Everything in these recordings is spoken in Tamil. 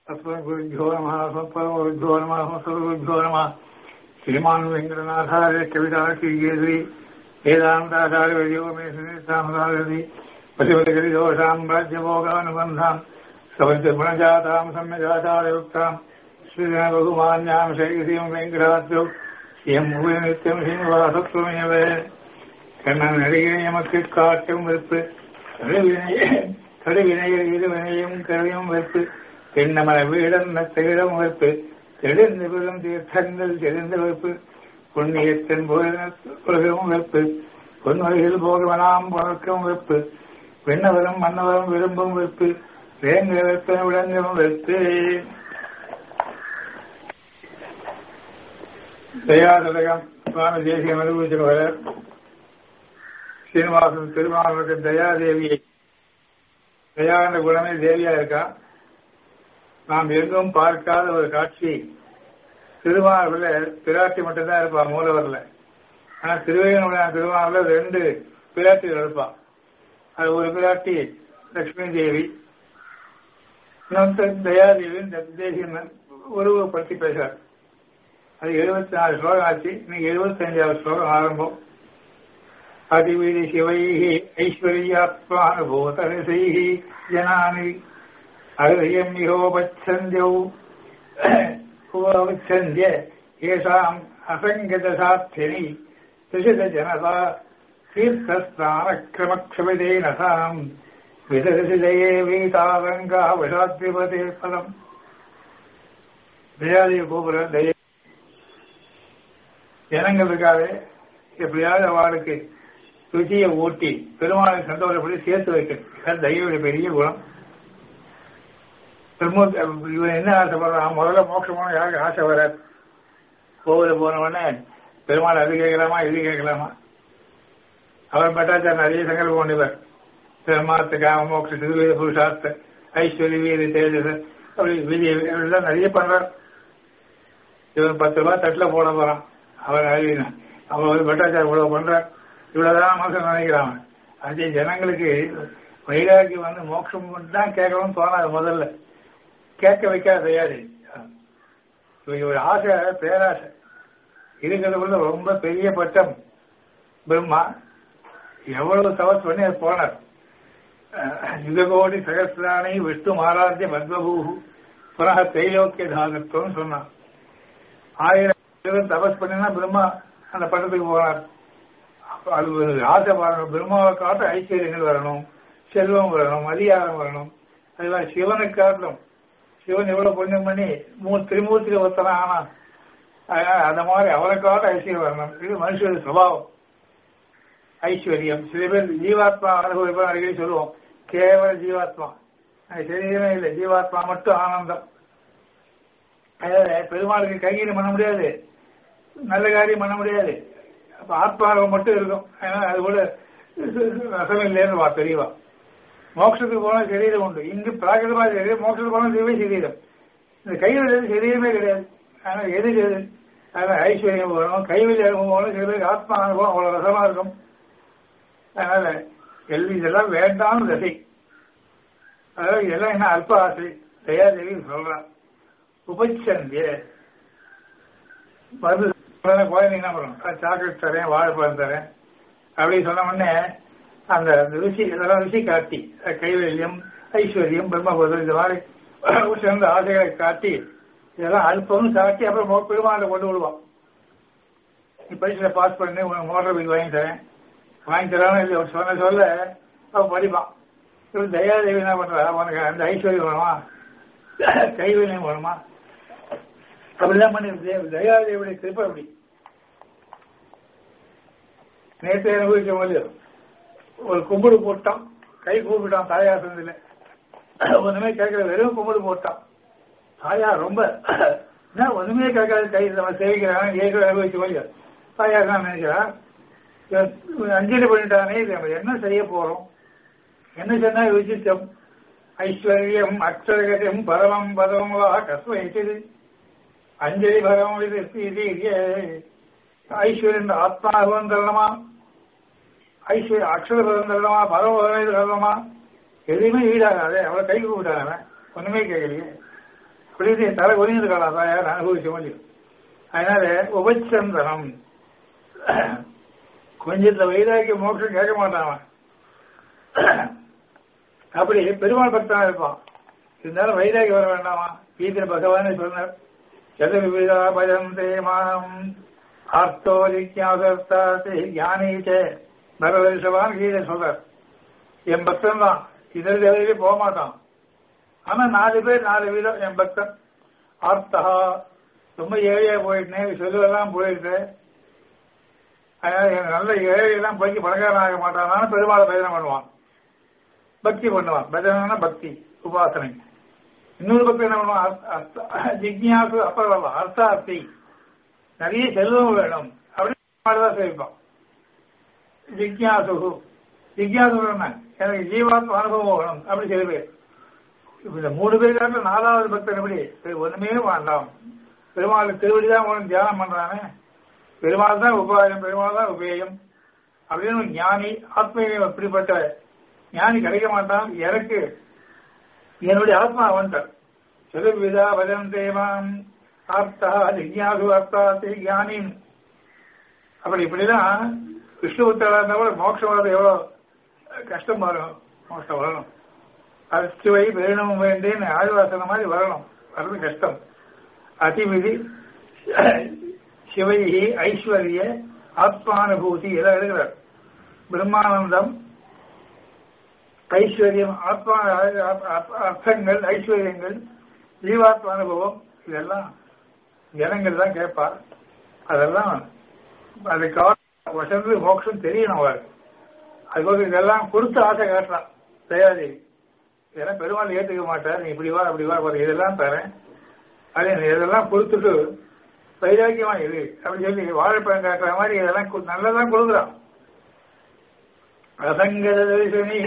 अस्मद्गुरुभ्यो नमः अस्मत्परमगुरुभ्यो नमः अस्मत्सर्वगुरुभ्यो नमः श्रीमान् वेङ्कटनाथार्य कविताश्रीकेसरी वेदान्ताचार्यवर्यो मे सुनितामसारथि पशुपतिगिरिदोषाम् राज्यभोगानुबन्धाम् सवञ्चगुणजाताम् सम्यगाचारयुक्ताम् श्रीजनबहुमान्याम् शैलीम् वेङ्कटाद्यौ எம் நித்தியம் சீனிவாசத்துவமே கண்ணன் நடிகை எமக்கு காட்டும் வெறுப்பு கடுவினையில் இருவினையும் கருவியும் வெறுப்பு தென்னமர வீடம் நத்தகிடம் வெறுப்பு தெளிந்து பெறும் தீர்த்தங்கள் தெரிந்து வெறுப்பு புண்ணியத்தின் உலகம் வெறுப்பு பொன்வகையில் போகவனாம் பழக்கம் வெறுப்பு விண்ணவரும் மன்னவரும் விரும்பும் வெறுப்பு வேங்க வெப்ப விளங்கும் வெறுப்பு தயாதலகம் சுவாமி தேசியம் அனுபவிச்சிருவார் சீனிவாசன் திருமாவளுக்கு தயாதேவியை தயா என்ற குணமே தேவியா இருக்கா நாம் எங்கும் பார்க்காத ஒரு காட்சி திருமாவள பிராட்டி மட்டும்தான் இருப்பா மூலவரில் ஆனா திருவேகனுடைய திருமாவள ரெண்டு பிராட்டிகள் இருப்பா அது ஒரு பிராட்டி லட்சுமி தேவி இன்னொரு தயாதேவியின் தேசியம் உருவப்படுத்தி பேசுறார் அது எழுபத்தி நாலு ஸ்லோகம் ஆச்சு இன்னைக்கு எழுபத்தி அஞ்சாவது ஸ்லோகம் ஆரம்பம் அதிவிதி சிவைஹி ஐஸ்வர்யாத்மானுபூதரசைஹி ஜனானி அருயம் யோபச்சந்தியௌ உபச்சந்திய ஏஷாம் அசங்கத சாத்தினி திரிஷத ஜனதா தீர்த்தஸ்தானக்கிரமக்ஷமிதேன சாம் விதரிசிதயே வீதாரங்கா விஷாத்ரிபதே பதம் தயாதிய கோபுர தய ஜனங்கள் இருக்காது எப்படியாவது அவளுக்கு ருச்சியை ஊட்டி பெருமாளை சந்தோஷப்படி சேர்த்து வைக்கணும் தெய்வடைய பெரிய குணம் இவன் என்ன ஆசைப்படுறான் முதல்ல மோட்சமான யாருக்கு ஆசை வராது கோவில போனவொடனே பெருமாள் அது கேட்கலாமா இது கேட்கலாமா அவர் பட்டாச்சார் நிறைய சங்கல்பம் பண்ணிவர் பெருமாத்த காம மோட்ச திருவேத புருஷார்த்த ஐஸ்வர்ய வீர தேஜஸ் அப்படி விதி எல்லாம் நிறைய பண்றார் இவன் பத்து ரூபாய் தட்டுல போட போறான் அவர் அறிவினான் அவன் ஒரு பட்டாச்சாரம் இவ்வளவு பண்றார் இவ்வளவுதான் மனசு நினைக்கிறான் அதே ஜனங்களுக்கு வைராகி வந்து மோட்சம் தான் கேட்கணும்னு தோணாது முதல்ல கேட்க வைக்காத தயாரி ஒரு ஆசை பேராசை இருக்கிறது ரொம்ப பெரிய பட்டம் பிரம்மா எவ்வளவு தவஸ் பண்ணி அது போனார் யுககோடி சகசிராணி விஷ்ணு ஆராத்திய பத்மபூஹு புனக தைலோக்கிய தாகத்துவம் சொன்னான் ஆயிரம் தபஸ் பண்ணினா பிரம்மா அந்த பட்டத்துக்கு போனார் அது ஒரு ஆசை வரணும் பிரம்மாவை காட்ட ஐஸ்வர்யங்கள் வரணும் செல்வம் வரணும் அதிகாரம் வரணும் அதெல்லாம் சிவனை காட்டும் சிவன் எவ்வளவு புண்ணியம் பண்ணி மூணு திரிமூர்த்தியில ஒருத்தனா ஆனா அதனால அந்த மாதிரி அவரை காட்ட ஐஸ்வர்யம் வரணும் இது மனுஷனுடைய சுபாவம் ஐஸ்வர்யம் சில பேர் ஜீவாத்மா அனுபவிப்பா அடிக்கடி சொல்லுவோம் கேவல ஜீவாத்மா சரீரமே இல்லை ஜீவாத்மா மட்டும் ஆனந்தம் அதாவது பெருமாளுக்கு கைகீடு பண்ண முடியாது நல்ல காரியம் பண்ண முடியாது அப்ப ஆத்மாவை மட்டும் இருக்கும் அது கூட ரசமில்லைன்னு வா தெரியவா மோட்சத்துக்கு போனா சரீரம் உண்டு இங்கு பிராகிருதமா சரீரம் மோட்சத்துக்கு போனா தெய்வ சரீரம் இந்த கையில் சரீரமே கிடையாது ஆனா எது எது அதனால ஐஸ்வர்யம் போகணும் கைவெளி அனுபவம் போகணும் சில பேருக்கு ஆத்மா அனுபவம் அவ்வளவு ரசமா இருக்கும் அதனால எல் இதெல்லாம் வேண்டாம் தசை அதாவது இதெல்லாம் என்ன அல்ப ஆசை தயாதேவி சொல்றான் உபச்சந்திய மருந்து குழந்தைங்க என்ன பண்ணும் சாக்லேட் தரேன் வாழைப்பழம் தரேன் அப்படி சொன்ன உடனே அந்த ருசி இதெல்லாம் ருசி காட்டி கைவல்யம் ஐஸ்வர்யம் பிரம்மபுரம் இந்த மாதிரி சிறந்த ஆசைகளை காட்டி இதெல்லாம் அல்பம் காட்டி அப்புறம் பெருமாளை கொண்டு விடுவான் நீ பரிசுல பாஸ் பண்ணி உனக்கு மோட்டர் பில் வாங்கி தரேன் வாங்கி தரான்னு இல்லை சொன்ன சொல்ல அவன் படிப்பான் இவன் தயாதேவி என்ன பண்றா உனக்கு அந்த ஐஸ்வர்யம் வேணுமா கைவல்யம் வேணுமா அப்படிதான் பண்ணி தயாதேவியுடைய கிருப்பை அப்படி நேற்று அனுபவிக்க போது ஒரு கும்பிடு போட்டான் கை கூப்பிட்டான் தாயார் சொன்னதுல ஒண்ணுமே கேட்கல வெறும் கும்பிடு போட்டான் தாயார் ரொம்ப என்ன ஒண்ணுமே கேட்காது கை நம்ம சேவிக்கிறாங்க ஏற்கனவே அனுபவிக்க போய் தாயார் தான் நினைக்கிறான் அஞ்சலி பண்ணிட்டானே நம்ம என்ன செய்ய போறோம் என்ன சொன்னா விசித்தம் ஐஸ்வர்யம் அக்ஷரகரம் பரமம் பதம் வா கஸ்ம அஞ்சலி பகவம் இது ஐஸ்வர்யன் ஆத்மாபவம் தரணுமா ஐஸ்வர்ய அக்ஷரபதம் தரணுமா பரமபதம் தரணுமா எதுவுமே ஈடாகாது அவளை கை கூப்பிட்டாங்க ஒண்ணுமே கேட்கலையே இப்படி தலை ஒதுங்கிருக்கலாம் தாயார் அனுபவிக்க முடியும் அதனால உபச்சந்தனம் கொஞ்சம் வைராக்கிய மோட்சம் கேட்க மாட்டான் அவன் அப்படி பெருமாள் பக்தனா இருப்பான் இருந்தாலும் வைராகி வர வேண்டாமா கீதிர பகவானே சொன்னார் சதுர்விதா பஜந்தே மானம் ஆர்த்தோ ஜிக்யாசர்த்தாசி ஞானீச்சே பரதேசவான் கீதை சொல்றார் என் பக்தன் தான் இதழ் வேலையிலே போக மாட்டான் ஆனா நாலு பேர் நாலு வீதம் என் பக்தன் ஆர்த்தகா ரொம்ப ஏழையா போயிட்டேன் சொல்லுவெல்லாம் போயிட்டு அதனால எனக்கு நல்ல ஏழையெல்லாம் போய் பணக்காரன் ஆக மாட்டான் பெருமாளை பஜனை பண்ணுவான் பக்தி பண்ணுவான் பஜனைனா பக்தி உபாசனை இன்னொரு பக்கம் என்ன பண்ணுவான் ஜிக்யாசு அப்புறம் வரலாம் அர்த்தார்த்தி நிறைய செல்வம் வேணும் அப்படின்னு தான் சேவிப்பான் ஜிக்யாசு ஜிக்யாசு என்ன எனக்கு ஜீவாத்ம அனுபவம் வேணும் அப்படி சில பேர் இந்த மூணு பேர் காட்டில் நாலாவது பக்தன் எப்படி ஒண்ணுமே வேண்டாம் பெருமாள் திருவடி தான் உனக்கு தியானம் பண்றானே பெருமாள் தான் உபாயம் பெருமாள் தான் உபேயம் அப்படின்னு ஞானி ஆத்மீயம் எப்படிப்பட்ட ஞானி கிடைக்க மாட்டான் எனக்கு என்னுடைய ஆத்மா வந்துட்டார் சதுர்விதா பஜன் தேவான் ஆர்த்தா ஜிக்யாசு அர்த்தாத்தி ஞானின் அப்படி இப்படிதான் விஷ்ணு புத்தரா கூட மோட்சம் வர்றது எவ்வளவு கஷ்டம் வரும் மோட்சம் வரணும் அரிச்சுவை வேணும் வேண்டேன்னு ஆழ்வாசன மாதிரி வரணும் வர்றது கஷ்டம் அதிவிதி சிவைகி ஐஸ்வர்ய ஆத்மானுபூதி எல்லாம் எழுதுகிறார் பிரம்மானந்தம் ஐஸ்வர்யம் ஆத்மா அர்த்தங்கள் ஐஸ்வர்யங்கள் ஜீவாத்ம அனுபவம் இதெல்லாம் ஜனங்கள் தான் கேட்பார் அதெல்லாம் அதுக்காக வசந்து மோட்சம் தெரியணும் அவர் அதுக்கு இதெல்லாம் கொடுத்து ஆசை காட்டுறான் தயாதேவி இதெல்லாம் பெருமாள் ஏற்றுக்க மாட்டார் நீ இப்படி வா அப்படி வா பாரு இதெல்லாம் தரேன் அதே இதெல்லாம் கொடுத்துட்டு வைராக்கியமா இது அப்படி சொல்லி வாழைப்பழம் காட்டுற மாதிரி இதெல்லாம் நல்லதான் கொடுக்குறான் அசங்கத தரிசனி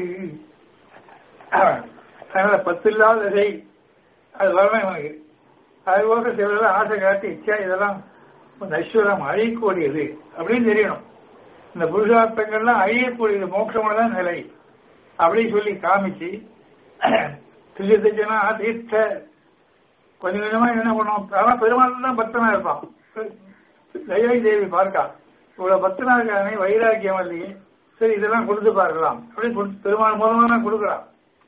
அதனால பத்து இல்லாத தசை அது வரணும் இவனுக்கு அது போக சில ஆசை காட்டி இச்சா இதெல்லாம் ஐஸ்வரம் அழியக்கூடியது அப்படின்னு தெரியணும் இந்த புருஷார்த்தங்கள்லாம் அழியக்கூடியது மோட்சமான நிலை அப்படின்னு சொல்லி காமிச்சு திஜனா தீர்த்த கொஞ்சம் கொஞ்சமா என்ன பண்ணுவோம் ஆனா பெருமாள் தான் பக்தனா இருப்பான் தயாரி தேவி பார்க்கா இவ்வளவு பக்தனா இருக்கானே வைராக்கியம் இல்லையே சரி இதெல்லாம் கொடுத்து பார்க்கலாம் அப்படின்னு கொடுத்து பெருமாள் மூலமா தான் கொடுக்குறான்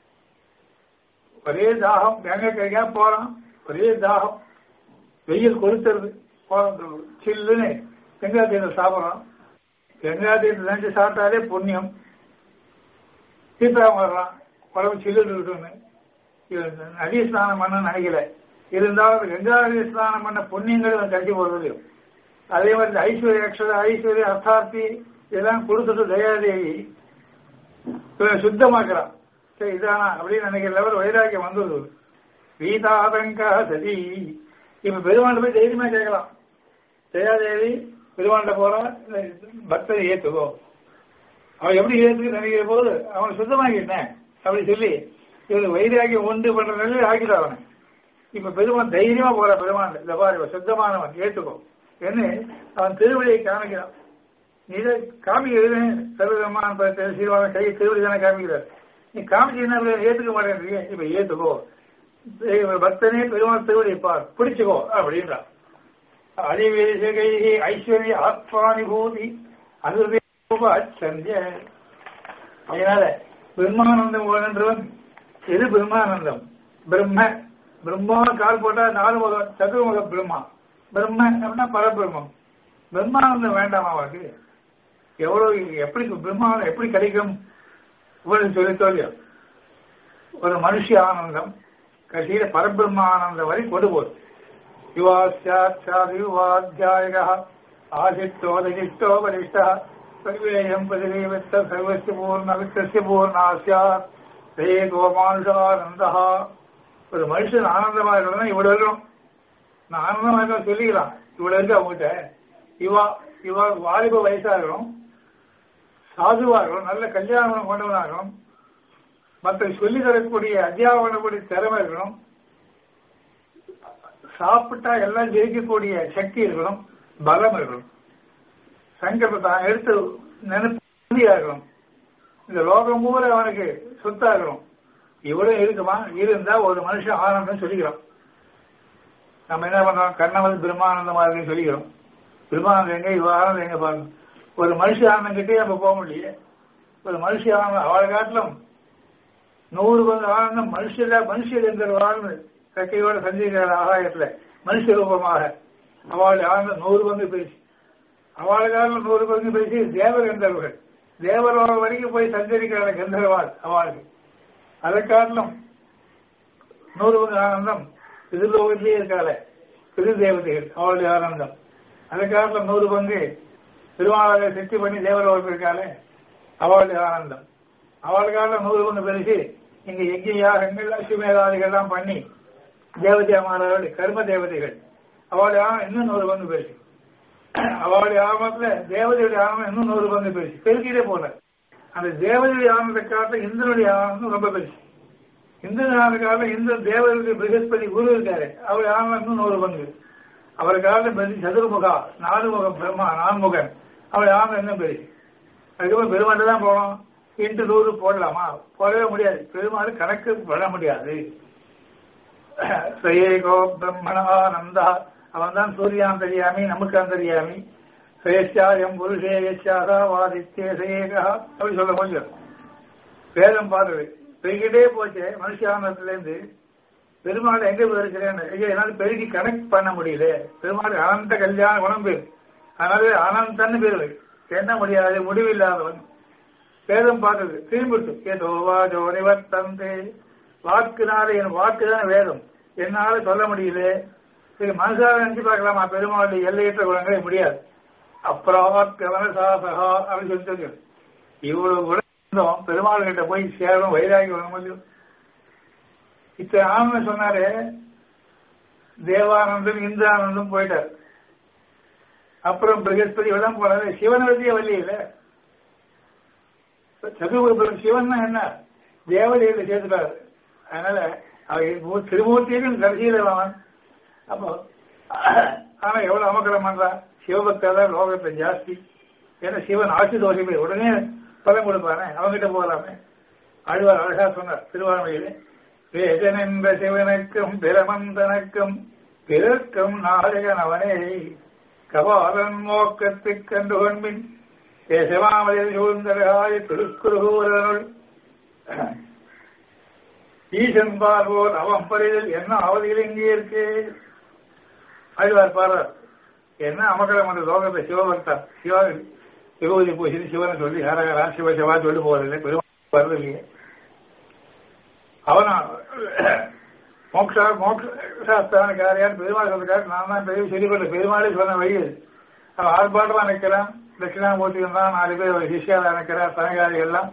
ஒரே தாகம் கங்கை கைக்கா போறான் ஒரே தாகம் வெயில் கொளுத்துறது போறோம் சில்லுன்னு கங்கா தீர்த்தம் சாப்பிட்றோம் கங்கா தீர்த்தம் நினைச்சு சாப்பிட்டாலே புண்ணியம் தீர்த்தம் வர்றான் உடம்பு சில்லுன்னு இருக்குன்னு நதி ஸ்நானம் பண்ண நினைக்கல இருந்தாலும் கங்கா நதி ஸ்நானம் பண்ண புண்ணியங்கள் கட்டி போறது அதே மாதிரி ஐஸ்வர்ய அக்ஷர ஐஸ்வர்ய அர்த்தார்த்தி இதெல்லாம் கொடுத்துட்டு தயாதேவி சுத்தமாக்குறான் சரி இதானா அப்படின்னு நினைக்கிற லெவல் வைராக்கியம் வந்துடுது வீதாதங்கா சதி இப்ப பெருமாள் போய் தைரியமா கேட்கலாம் தயாதேவி பெருமாண்ட போறா பக்தரை ஏத்துக்கோ அவன் எப்படி ஏத்துக்கு நினைக்கிற போது அவனை சுத்தமாக்கிட்டேன் அப்படி சொல்லி இவனுக்கு வைராக்கியம் உண்டு பண்ற நிலையில் ஆக்கிட்டான் அவனை இப்ப பெருமான் தைரியமா போற பெருமான் இந்த பாரு சுத்தமானவன் ஏத்துக்கோ என்ன அவன் திருவடியை காமிக்கிறான் இதை காமிக்கிறது சர்வதமான சீர்வாதம் கை திருவடி தானே காமிக்கிறார் நீ காமிச்சீங்கன்னா ஏத்துக்க மாட்டேன் இப்ப ஏத்துக்கோ பக்தனே பெருமாள் திருவடி பார் பிடிச்சுக்கோ அப்படின்றான் அதிவேசகை ஐஸ்வர்ய ஆத்மானுபூதி அதுசந்திய அதனால பிரம்மானந்தம் வேணுன்றவன் எது பிரம்மானந்தம் பிரம்ம பிரம்மா கால் போட்டா நாலு முகம் சதுர்முக பிரம்மா பிரம்ம அப்படின்னா பரபிரம்மம் பிரம்மானந்தம் வேண்டாமா அவனுக்கு எவ்வளவு எப்படி பிரம்மானந்தம் எப்படி கிடைக்கும் இவனுக்கு சொல்லி தோல்வியோ ஒரு மனுஷ ஆனந்தம் கடைசியில பரபிரம்மானந்தம் வரை கொண்டு போகுது யுவாத்தியாதியுவாத்தியாயக ஆதித்தோதகிஷ்டோ வரிஷ்ட சர்வேயம் பதிவேவித்த சர்வஸ்ய பூர்ண வித்தஸ்ய பூர்ணா சியாத் தே கோமானுஷானந்தா ஒரு மனுஷன் ஆனந்தமா இருக்கணும்னா இவ்வளவு இருக்கணும் நான் ஆனந்தமா இருக்க சொல்லிக்கலாம் இவ்வளவு இருக்கு அவங்ககிட்ட இவா இவா வாலிப வயசா இருக்கணும் சாதுவா இருக்கணும் நல்ல கல்யாணம் கொண்டவனா இருக்கணும் மற்ற சொல்லி தரக்கூடிய அத்தியாபனக்கூடிய திறமை இருக்கணும் சாப்பிட்டா எல்லாம் ஜெயிக்கக்கூடிய சக்தி இருக்கணும் பலம் இருக்கணும் சங்கல்பத்தை எடுத்து நினைப்பு இருக்கணும் இந்த லோகம் பூரா அவனுக்கு சொத்தாகணும் இவ்வளவு இருக்குமா இருந்தா ஒரு மனுஷன் ஆனந்தம் சொல்லிக்கிறான் நம்ம என்ன பண்றோம் கண்ணை வந்து பிரம்மானந்தமா இருக்குன்னு சொல்லிக்கிறோம் பிரம்மானந்தம் எங்க இவ ஆனந்தம் எங்க பாருங்க ஒரு மனுஷ ஆனந்தம் கிட்டே நம்ம போக முடியல ஒரு மனுஷ ஆனந்தம் அவளை காட்டிலும் நூறு பங்கு ஆனந்தம் மனுஷல மனுஷர் என்ற வாழ்ந்து கக்கையோட சஞ்சரிக்கிற ஆகாயத்துல மனுஷ ரூபமாக அவள் ஆனந்தம் நூறு பங்கு பேசி அவள் காலம் நூறு பங்கு பேசி தேவர் என்றவர்கள் தேவரோட வரைக்கும் போய் சஞ்சரிக்கிற கந்தர்வாள் அவளுக்கு அதை காட்டிலும் நூறு பங்கு ஆனந்தம் திருலோகத்திலே இருக்காளே திரு தேவதைகள் அவளுடைய ஆனந்தம் அதை காட்டிலும் நூறு பங்கு திருவாளரை சித்தி பண்ணி தேவலோகத்தில் இருக்காளே அவளுடைய ஆனந்தம் அவளுக்காக நூறு பங்கு பெருசு இங்க யஜ்யாகங்கள் அசுமேதாதிகள் எல்லாம் பண்ணி தேவதையமானவர்கள் கர்ம தேவதைகள் அவளுடைய ஆனந்தம் இன்னும் நூறு பங்கு பெருசு அவளுடைய ஆரம்பத்துல தேவதையுடைய ஆனந்தம் இன்னும் நூறு பங்கு பெருசு பெருக்கிட்டே போன அந்த தேவதையுடைய ஆனந்தத்தை காட்ட இந்திரனுடைய ஆனந்தம் ரொம்ப பெருசு இந்திரன் ஆனந்த காலம் இந்திரன் தேவதையுடைய பிரகஸ்பதி குரு இருக்காரு அவர் ஆனந்தம் இன்னும் நூறு பங்கு அவர் காலம் சதுர்முகா நாலு முகம் பிரம்மா நான்முகன் அவர் ஆனந்தம் இன்னும் பெருசு அதுக்கப்புறம் பெருமாள் தான் போகணும் இன்று நூறு போடலாமா போடவே முடியாது பெருமாள் கணக்கு பண்ண முடியாது ஸ்ரேகோ பிரம்மணானந்தா அவன் தான் சூரியான் தெரியாமி நமக்கு தெரியாமி ஸ்ரேஷ்டாயம் புருஷே யச்சாகா வாதித்யே சயேகா அப்படி சொல்ல முடியும் வேதம் பார்த்தது பெருகிட்டே போச்சு மனுஷானத்திலேருந்து பெருமாள் எங்க இருக்கிறேன் என்னால பெருகி கனெக்ட் பண்ண முடியல பெருமாள் அனந்த கல்யாண குணம் பேர் அதனால அனந்தன்னு பேரு என்ன முடியாது முடிவில்லாதவன் வேதம் பார்த்தது திரும்பிட்டு ஏதோ வாஜோ நிவர்த்தந்தே வாக்குனால என் வாக்கு தான் வேதம் என்னால சொல்ல முடியல சரி மனசால நினைச்சு பார்க்கலாமா பெருமாளுடைய எல்லையற்ற குணங்களே முடியாது அப்புறம் சாசகா அப்படின்னு சொல்லி இவ்வளவு குணம் பெருமாள் கிட்ட போய் சேரணும் வைராகி வர முடியும் இத்தனை ஆனந்தம் சொன்னாரு தேவானந்தம் இந்திரானந்தம் போயிட்டார் அப்புறம் பிரகஸ்பதி எல்லாம் போனாரு சிவனை வச்சிய வழி இல்ல சதுர்புரம் சிவன் என்ன தேவதையில சேர்த்துட்டாரு அதனால அவர் திருமூர்த்தியும் கடைசியில அவன் அப்போ ஆனா எவ்வளவு அமக்கலம் பண்றான் சிவபக்தா தான் லோகத்தை ஜாஸ்தி ஏன்னா சிவன் ஆட்சி தோஷமே உடனே பலம் கொடுப்பானே அவங்கிட்ட போகலாமே ஆழ்வார் அழகா சொன்னார் திருவாரூரையிலே வேதனென்ற சிவனுக்கும் பிரமந்தனுக்கும் பிறர்க்கும் நாயகன் அவனே கபாலன் மோக்கத்துக் கண்டு கொன்பின் தேசமாமலில் சூழ்ந்தராய திருக்குறுகூரனுள் ஈசன் பார்வோர் அவன் பரிதில் என்ன அவதிகள் இங்கே இருக்கு ஆழ்வார் பாடுறார் என்ன அமக்கலம் அந்த லோகத்தை சிவபக்தா சிவா விபூதி பூசி சிவனை சொல்லி ஹரஹரா சிவ சிவா சொல்லி போவதில்லை பெருமாள் வருது இல்லையே அவனா மோக்ஷா மோக்ஷாஸ்தான காரியார் பெருமாள் சொல்றாரு நான் தான் பெரிய சொல்லிக்கொள்ள பெருமாளே சொன்ன வழி அது அவன் ஆர்ப்பாட்டமா நிற்கிறான் தட்சிணாமூர்த்தி தான் நாலு பேர் சிஷியால நிற்கிறார் சனகாரி எல்லாம்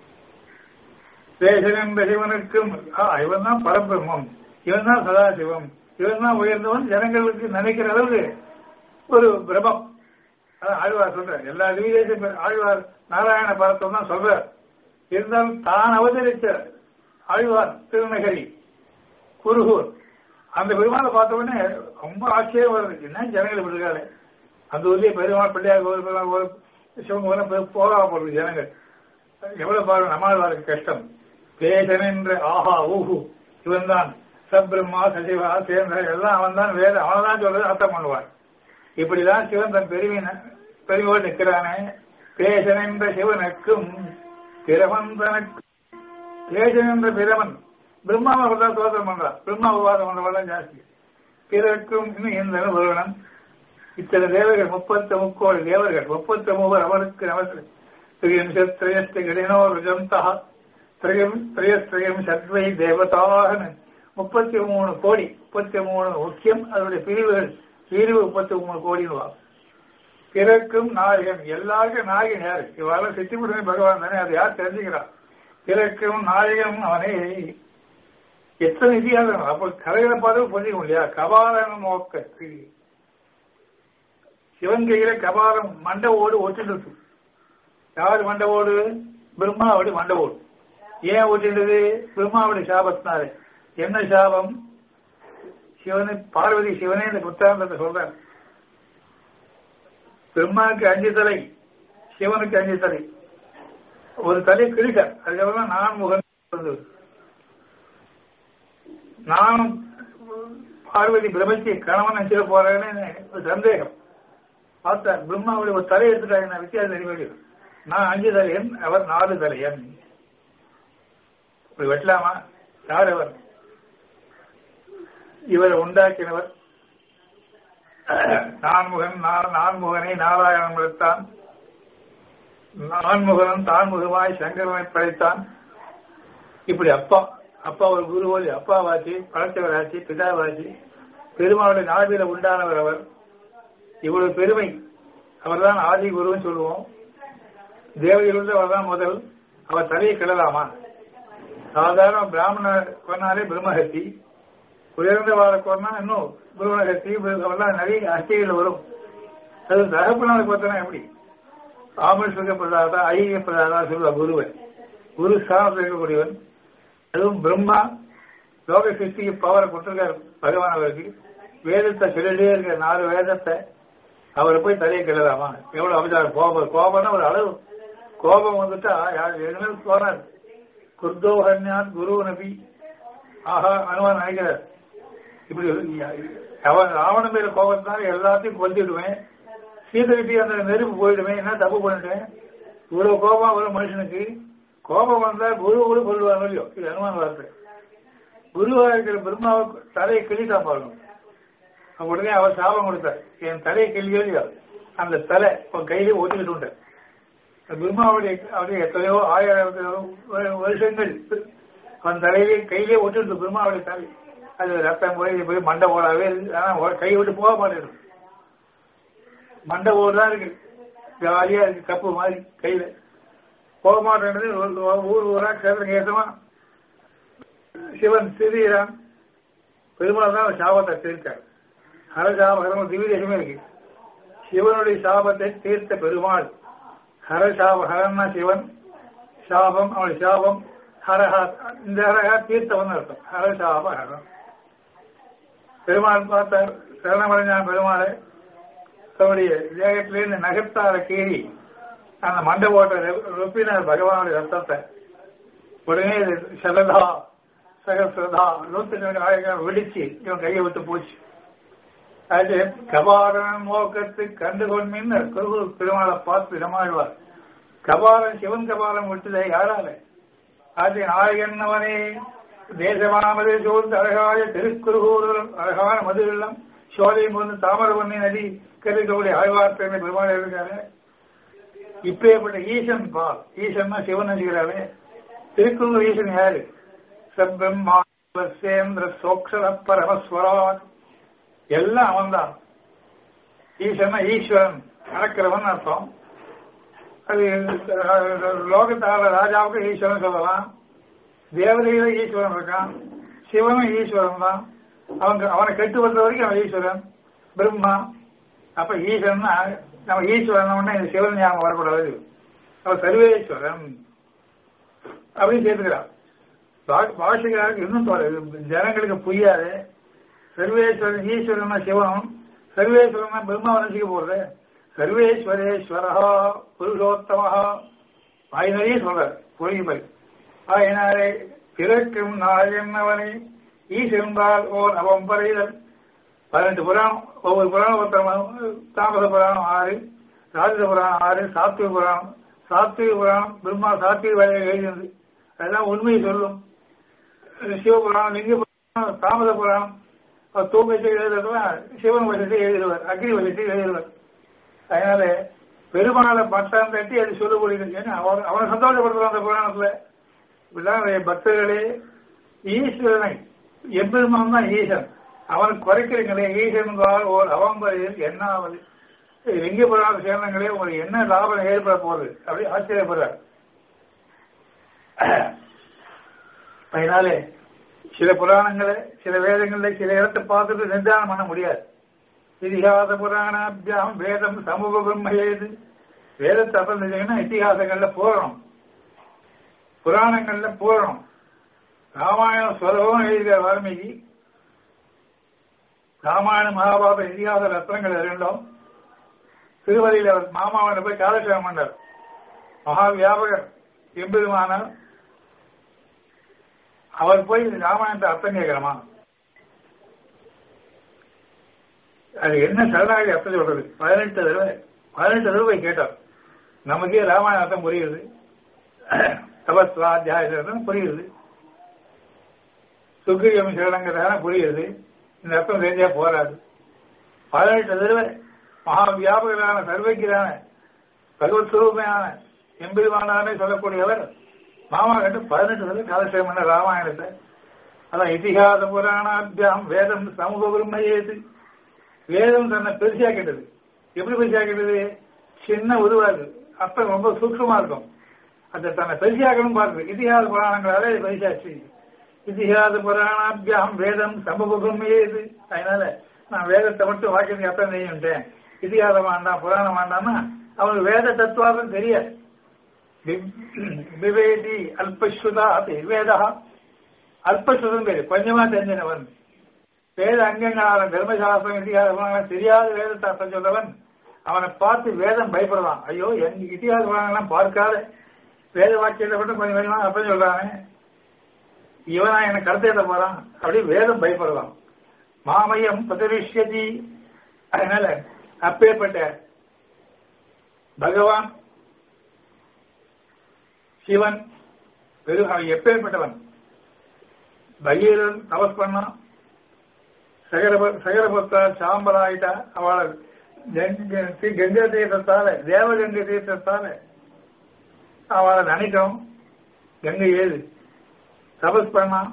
தேசனம் சிவனுக்கும் இவன் தான் பரபிரம்மம் இவன் தான் சதாசிவம் இவன் தான் உயர்ந்தவன் ஜனங்களுக்கு நினைக்கிற அளவுக்கு ஒரு பிரமம் அதான் ஆழ்வார் சொல்றார் எல்லா திவிதேச ஆழ்வார் நாராயண பரத்தம் தான் சொல்றார் இருந்தாலும் தான் அவதரித்த ஆழ்வார் திருநகரி குருகூர் அந்த பெருமாளை பார்த்த உடனே ரொம்ப ஆச்சரியம் வருது என்ன ஜனங்கள் இப்படி இருக்காரு அந்த ஊர்லயே பெருமாள் பிள்ளையார் கோவில் சிவன் போகா போறது ஜனங்கள் எவ்வளவு பாருங்க நம்மாழ்வாருக்கு கஷ்டம் வேதன் என்ற ஆஹா ஊஹு இவன் தான் சப்ரம்மா சசிவா சேர்ந்த எல்லாம் அவன் தான் வேத அவன் தான் சொல்றது அர்த்தம் பண்ணுவான் இப்படிதான் சிவன் தன் பெருமின பெருமையோடு நிற்கிறானே பேசன் என்ற சிவனுக்கும் பிரமந்தனுக்கும் பேசன் என்ற பிரமன் பிரம்மாவை தான் சோதனம் பண்றான் பிரம்மா விவாதம் பண்றவெல்லாம் ஜாஸ்தி பிறக்கும் இன்னும் இந்த ஒருவனம் இத்தனை தேவர்கள் முப்பத்தி முக்கோடி தேவர்கள் முப்பத்தி மூவர் அவருக்கு நமக்கு திரியம் சத்ரயஸ்து கடினோ ருஜந்தா திரியம் திரியஸ்திரியம் சத்வை தேவதாகனு முப்பத்தி மூணு கோடி முப்பத்தி மூணு முக்கியம் அதனுடைய பிரிவுகள் பிரிவு முப்பத்தி மூணு கோடின்னு பிறக்கும் நாயகன் எல்லாருக்கும் நாயகன் யாரு இவ்வாறு சித்திமுடனே பகவான் தானே அது யார் தெரிஞ்சுக்கிறான் பிறக்கும் நாயகன் அவனே எத்தனை இதிகாசம் அப்ப கதைகளை பார்த்து புரிஞ்சுக்க இல்லையா கபாலன் நோக்கத்து சிவன் கையில கபாலம் மண்டவோடு ஒட்டிட்டு யார் மண்டவோடு பிரம்மாவோட மண்டவோடு ஏன் ஒட்டின்றது பிரம்மாவுடைய சாபத்தினாரு என்ன சாபம் சிவனை பார்வதி சிவனே இந்த புத்தாந்தத்தை சொல்றார் பிரம்மாவுக்கு அஞ்சு தலை சிவனுக்கு அஞ்சு தலை ஒரு தலை கிழிக்க அதுக்கப்புறம் நான் முகன் வந்தது நானும் பார்வதி பிரமிச்சு கணவன் நினைச்சிட போறேன்னு ஒரு சந்தேகம் பார்த்தார் பிரம்மாவுடைய ஒரு தலை எடுத்துட்டாங்க நான் வித்தியாசம் தெரிய வேண்டியது நான் அஞ்சு தலையன் அவர் நாலு தலையன் இப்படி வெட்டலாமா யார் அவர் இவரை உண்டாக்கினவர் நான்முகன் நான்முகனை நாராயணன் எடுத்தான் நான்முகனும் தான்முகமாய் சங்கரனை படைத்தான் இப்படி அப்பா அப்பா ஒரு குருவோலி அப்பாவாச்சு படைத்தவராச்சு பிதாவாச்சு பெருமாளுடைய நாவில உண்டானவர் அவர் இவ்வளவு பெருமை அவர்தான் ஆதி குருன்னு சொல்லுவோம் தேவதையிலிருந்து அவர் தான் முதல் அவர் தலையை கிடலாமா சாதாரண பிராமணர் கொண்டாலே பிரம்மஹத்தி உயர்ந்த வாழ கொண்டா இன்னும் குருவனகத்தி அவெல்லாம் நிறைய அர்ச்சைகள் வரும் அது தகப்பனாருக்கு பார்த்தோன்னா எப்படி ஆமஸ்வக பிரதாதா ஐய பிரதாதா சொல்லுவா குருவை குரு ஸ்தானத்தில் இருக்கக்கூடியவன் அதுவும் பிரம்மா லோக சிருஷ்டிக்கு பவரை கொடுத்திருக்கார் பகவான் அவருக்கு வேதத்தை சொல்லிட்டே இருக்கிற நாலு வேதத்தை அவரை போய் தலையை கிடலாமா எவ்வளவு அபிச்சாரம் கோபம் கோபம்னா ஒரு அளவு கோபம் வந்துட்டா யார் எதுவுமே போனார் குர்தோஹன்யான் குரு நபி ஆஹா அனுமான் நினைக்கிறார் இப்படி அவன் ராவணன் மேல கோபத்தினால எல்லாத்தையும் கொல்லிடுவேன் சீதகிட்டி அந்த நெருப்பு போயிடுவேன் என்ன தப்பு பண்ணிட்டேன் இவ்வளவு கோபம் ஒரு மனுஷனுக்கு கோபம் வந்தா குரு கூட கொள்வாங்க இல்லையோ இது அனுமான வார்த்தை குருவா இருக்கிற பிரம்மாவை தலையை கிள்ளிதான் பாருங்க உடனே அவர் சாபம் கொடுத்தார் என் தலையை கிள்ளியோ இல்லையோ அந்த தலை உன் கையிலே ஒதுக்கிட்டு உண்டார் பிரம்மாவுடைய அவருடைய எத்தனையோ ஆயிரம் வருஷங்கள் அவன் தலையிலே கையிலே ஒட்டிட்டு பிரம்மாவுடைய தலை அது ரத்தம் போய் போய் மண்டை ஓடாவே இருக்கு ஆனா கை விட்டு போக மாட்டேன் மண்டை ஓடுதான் இருக்கு ஜாலியா இருக்கு கப்பு மாதிரி கையில போக மாட்டேன்றது ஊர் ஊரா கேட்டு கேட்டமா சிவன் சிறியான் பெருமாள் தான் சாபத்தை தீர்த்தார் ஹரசாபகரம் திவ்யதேசமே இருக்கு சிவனுடைய சாபத்தை தீர்த்த பெருமாள் ஹரசாப ஹரன்னா சிவன் சாபம் அவனுடைய சாபம் ஹரஹா இந்த ஹரஹா தீர்த்தவன் அர்த்தம் ஹரசாப ஹரம் பெருமாள் பார்த்தார் சரணமடைஞ்சான் பெருமாளை தன்னுடைய தேகத்திலிருந்து நகர்த்தார கீறி அந்த மண்டை ஓட்ட ரொப்பினார் பகவானுடைய ரத்தத்தை உடனே சரதா சகசிரதா நூற்றுக்கணக்கான வெடிச்சு இவன் கையை விட்டு போச்சு அது கபாரன் மோக்கத்து கண்டுகொண்மின் பெருமாளை பார்த்து இடமாழ்வார் கபாலன் சிவன் கபாலம் விட்டதை யாரால அது நாயகன்னவனே தேசமானது சூழ்ந்து அழகாய திருக்குறுகூரும் அழகான மது வெள்ளம் சோலையும் வந்து தாமரவண்ணி நதி கருக்கூடிய ஆழ்வார் பெருமை பெருமாள் இருக்காரு இப்பேற்பட்ட ஈசன் பால் ஈசன்னா சிவன் நினைக்கிறாரு திருக்குறள் ஈசன் யாரு சப்ரம்மேந்திர சோக்ஷர பரமஸ்வரான் எல்லாம் அவன்தான் ஈசன்னா ஈஸ்வரன் நடக்கிறவன் அர்த்தம் அது லோகத்தால ராஜாவுக்கு ஈஸ்வரன் சொல்லலாம் தேவதையில ஈஸ்வரன் இருக்கான் சிவனும் ஈஸ்வரன் தான் அவங்க அவனை கெட்டு வந்த வரைக்கும் அவன் ஈஸ்வரன் பிரம்மா அப்ப ஈஸ்வரன் நம்ம ஈஸ்வரன் உடனே இந்த சிவன் ஞாபகம் வரக்கூடாது அவன் சர்வேஸ்வரன் அப்படின்னு சேர்த்துக்கிறான் பாஷைக்காரருக்கு இன்னும் ஜனங்களுக்கு புரியாது சர்வேஸ்வரன் ஈஸ்வரன் சிவனும் சர்வேஸ்வரன் பிரம்மா நினைச்சிக்க போறது சர்வேஸ்வரேஸ்வரா புருஷோத்தமஹா வாய் நிறைய சொல்றார் பொறியுமை ஆயினாரே பிறக்கும் நாயன்னவனை ஈசென்பால் ஓர் அவம்பரைதல் பதினெட்டு புராணம் ஒவ்வொரு புராணம் ஒருத்தர் தாமத புராணம் ஆறு ராஜத புராணம் ஆறு சாத்விக புராணம் சாத்விக புராணம் பிரம்மா சாத்விக வேலையை எழுதினது அதெல்லாம் உண்மையை சொல்லும் சிவபுராணம் லிங்க புராணம் தாமத புராணம் தூங்கத்தை எழுதுறதுலாம் சிவன் வசத்தை எழுதுவார் அக்னி வசத்தை எழுதுவார் அதனால பெருமாளை பட்டம் தட்டி அது சொல்லக்கூடியது ஏன்னா அவன் அவனை சந்தோஷப்படுத்துவான் அந்த புராணத்துல இப்படிதான் பக்தர்களே ஈஸ்வரனை எம்பெருமான் தான் ஈசன் அவன் குறைக்கிறீங்களே ஈசன் ஓர் அவம்பரையில் என்ன ஆகுது லிங்க புராணம் சேர்ந்தங்களே உங்களுக்கு என்ன லாபம் ஏற்பட போகுது அப்படி ஆச்சரியப்படுறார் அதனாலே சில புராணங்களை சில வேதங்களை சில இடத்தை பார்த்துட்டு நிர்தானம் பண்ண முடியாது இதிகாச புராணாபியாம் வேதம் சமூக பிரம்ம ஏது வேதத்தை அப்பந்தீங்கன்னா இத்திகாசங்கள்ல போறோம் புராணங்கள்ல போறோம் ராமாயணம் சொல்லவும் எழுதிய வால்மீகி ராமாயண மகாபாரத இதிகாச ரத்னங்கள் இரண்டும் திருவதியில் அவர் மாமாவனை போய் காலட்சேபம் பண்ணார் மகா வியாபகர் எம்பெருமானார் அவர் போய் ராமாயணத்தை அர்த்தம் கேட்கிறமா அது என்ன சரணாகி அர்த்தம் சொல்றது பதினெட்டு தடவை பதினெட்டு தடவை கேட்டார் நமக்கே ராமாயண அர்த்தம் புரியுது தபஸ்வாத்தியாயம் புரியுது சுக்ரியம் சரணங்கிறதான புரியுது இந்த அர்த்தம் தெரிஞ்சா போராது பதினெட்டு தடவை மகா வியாபகரான சர்வக்கிரான பகவத் சுரூபமான எம்பெருமானானே சொல்லக்கூடியவர் மாமா கண்டு பதினெட்டு தடவை காலசேகம் பண்ண ராமாயணத்தை அதான் இதிகாச புராணாபியாம் வேதம் சமூக பிரம்மையேது வேதம் தன்னை பெருசாக்கிட்டது எப்படி பெருசாக்கிட்டது சின்ன உருவாது அர்த்தம் ரொம்ப சூக்ஷமா இருக்கும் அதை தன்னை பெருசாக்கணும் பாருது இதிகாச புராணங்களால இது பெருசாச்சு இதிகாச புராணாபியாம் வேதம் சமூக பிரம்மையேது அதனால நான் வேதத்தை மட்டும் வாக்கியத்துக்கு அர்த்தம் செய்யுட்டேன் இதிகாசம் வேண்டாம் புராணம் வேண்டாம்னா அவனுக்கு வேத தத்துவார்த்தம் தெரியாது விவேதி அல்பஸ்ருதா வேதா அல்பஸ்ருதம் பேரு கொஞ்சமா தெரிஞ்சவன் வேத அங்கங்களான தர்மசாஸ்திரம் இதிகாசம் தெரியாத வேதத்தை அர்த்தம் சொல்லவன் அவனை பார்த்து வேதம் பயப்படுவான் ஐயோ எங்க இதிகாச புராணம் பார்க்காத வேத வாக்கியத்தை மட்டும் கொஞ்சம் கொஞ்சமா அர்த்தம் சொல்றானே இவனா எனக்கு கடத்தேத்த போறான் அப்படி வேதம் பயப்படுவான் மாமயம் பிரதிஷ்யதி அதனால அப்பேற்பட்ட பகவான் சிவன் வெறும் அவன் எப்பேற்பட்டவன் பகீரன் தபஸ் பண்ணான் சகரப சகரபத்தா சாம்பலாயிட்டா அவளை கங்கை தீர்த்தத்தால தேவகங்கை தீர்த்தத்தால அவளை நினைக்கணும் கங்கை ஏது தபஸ் பண்ணான்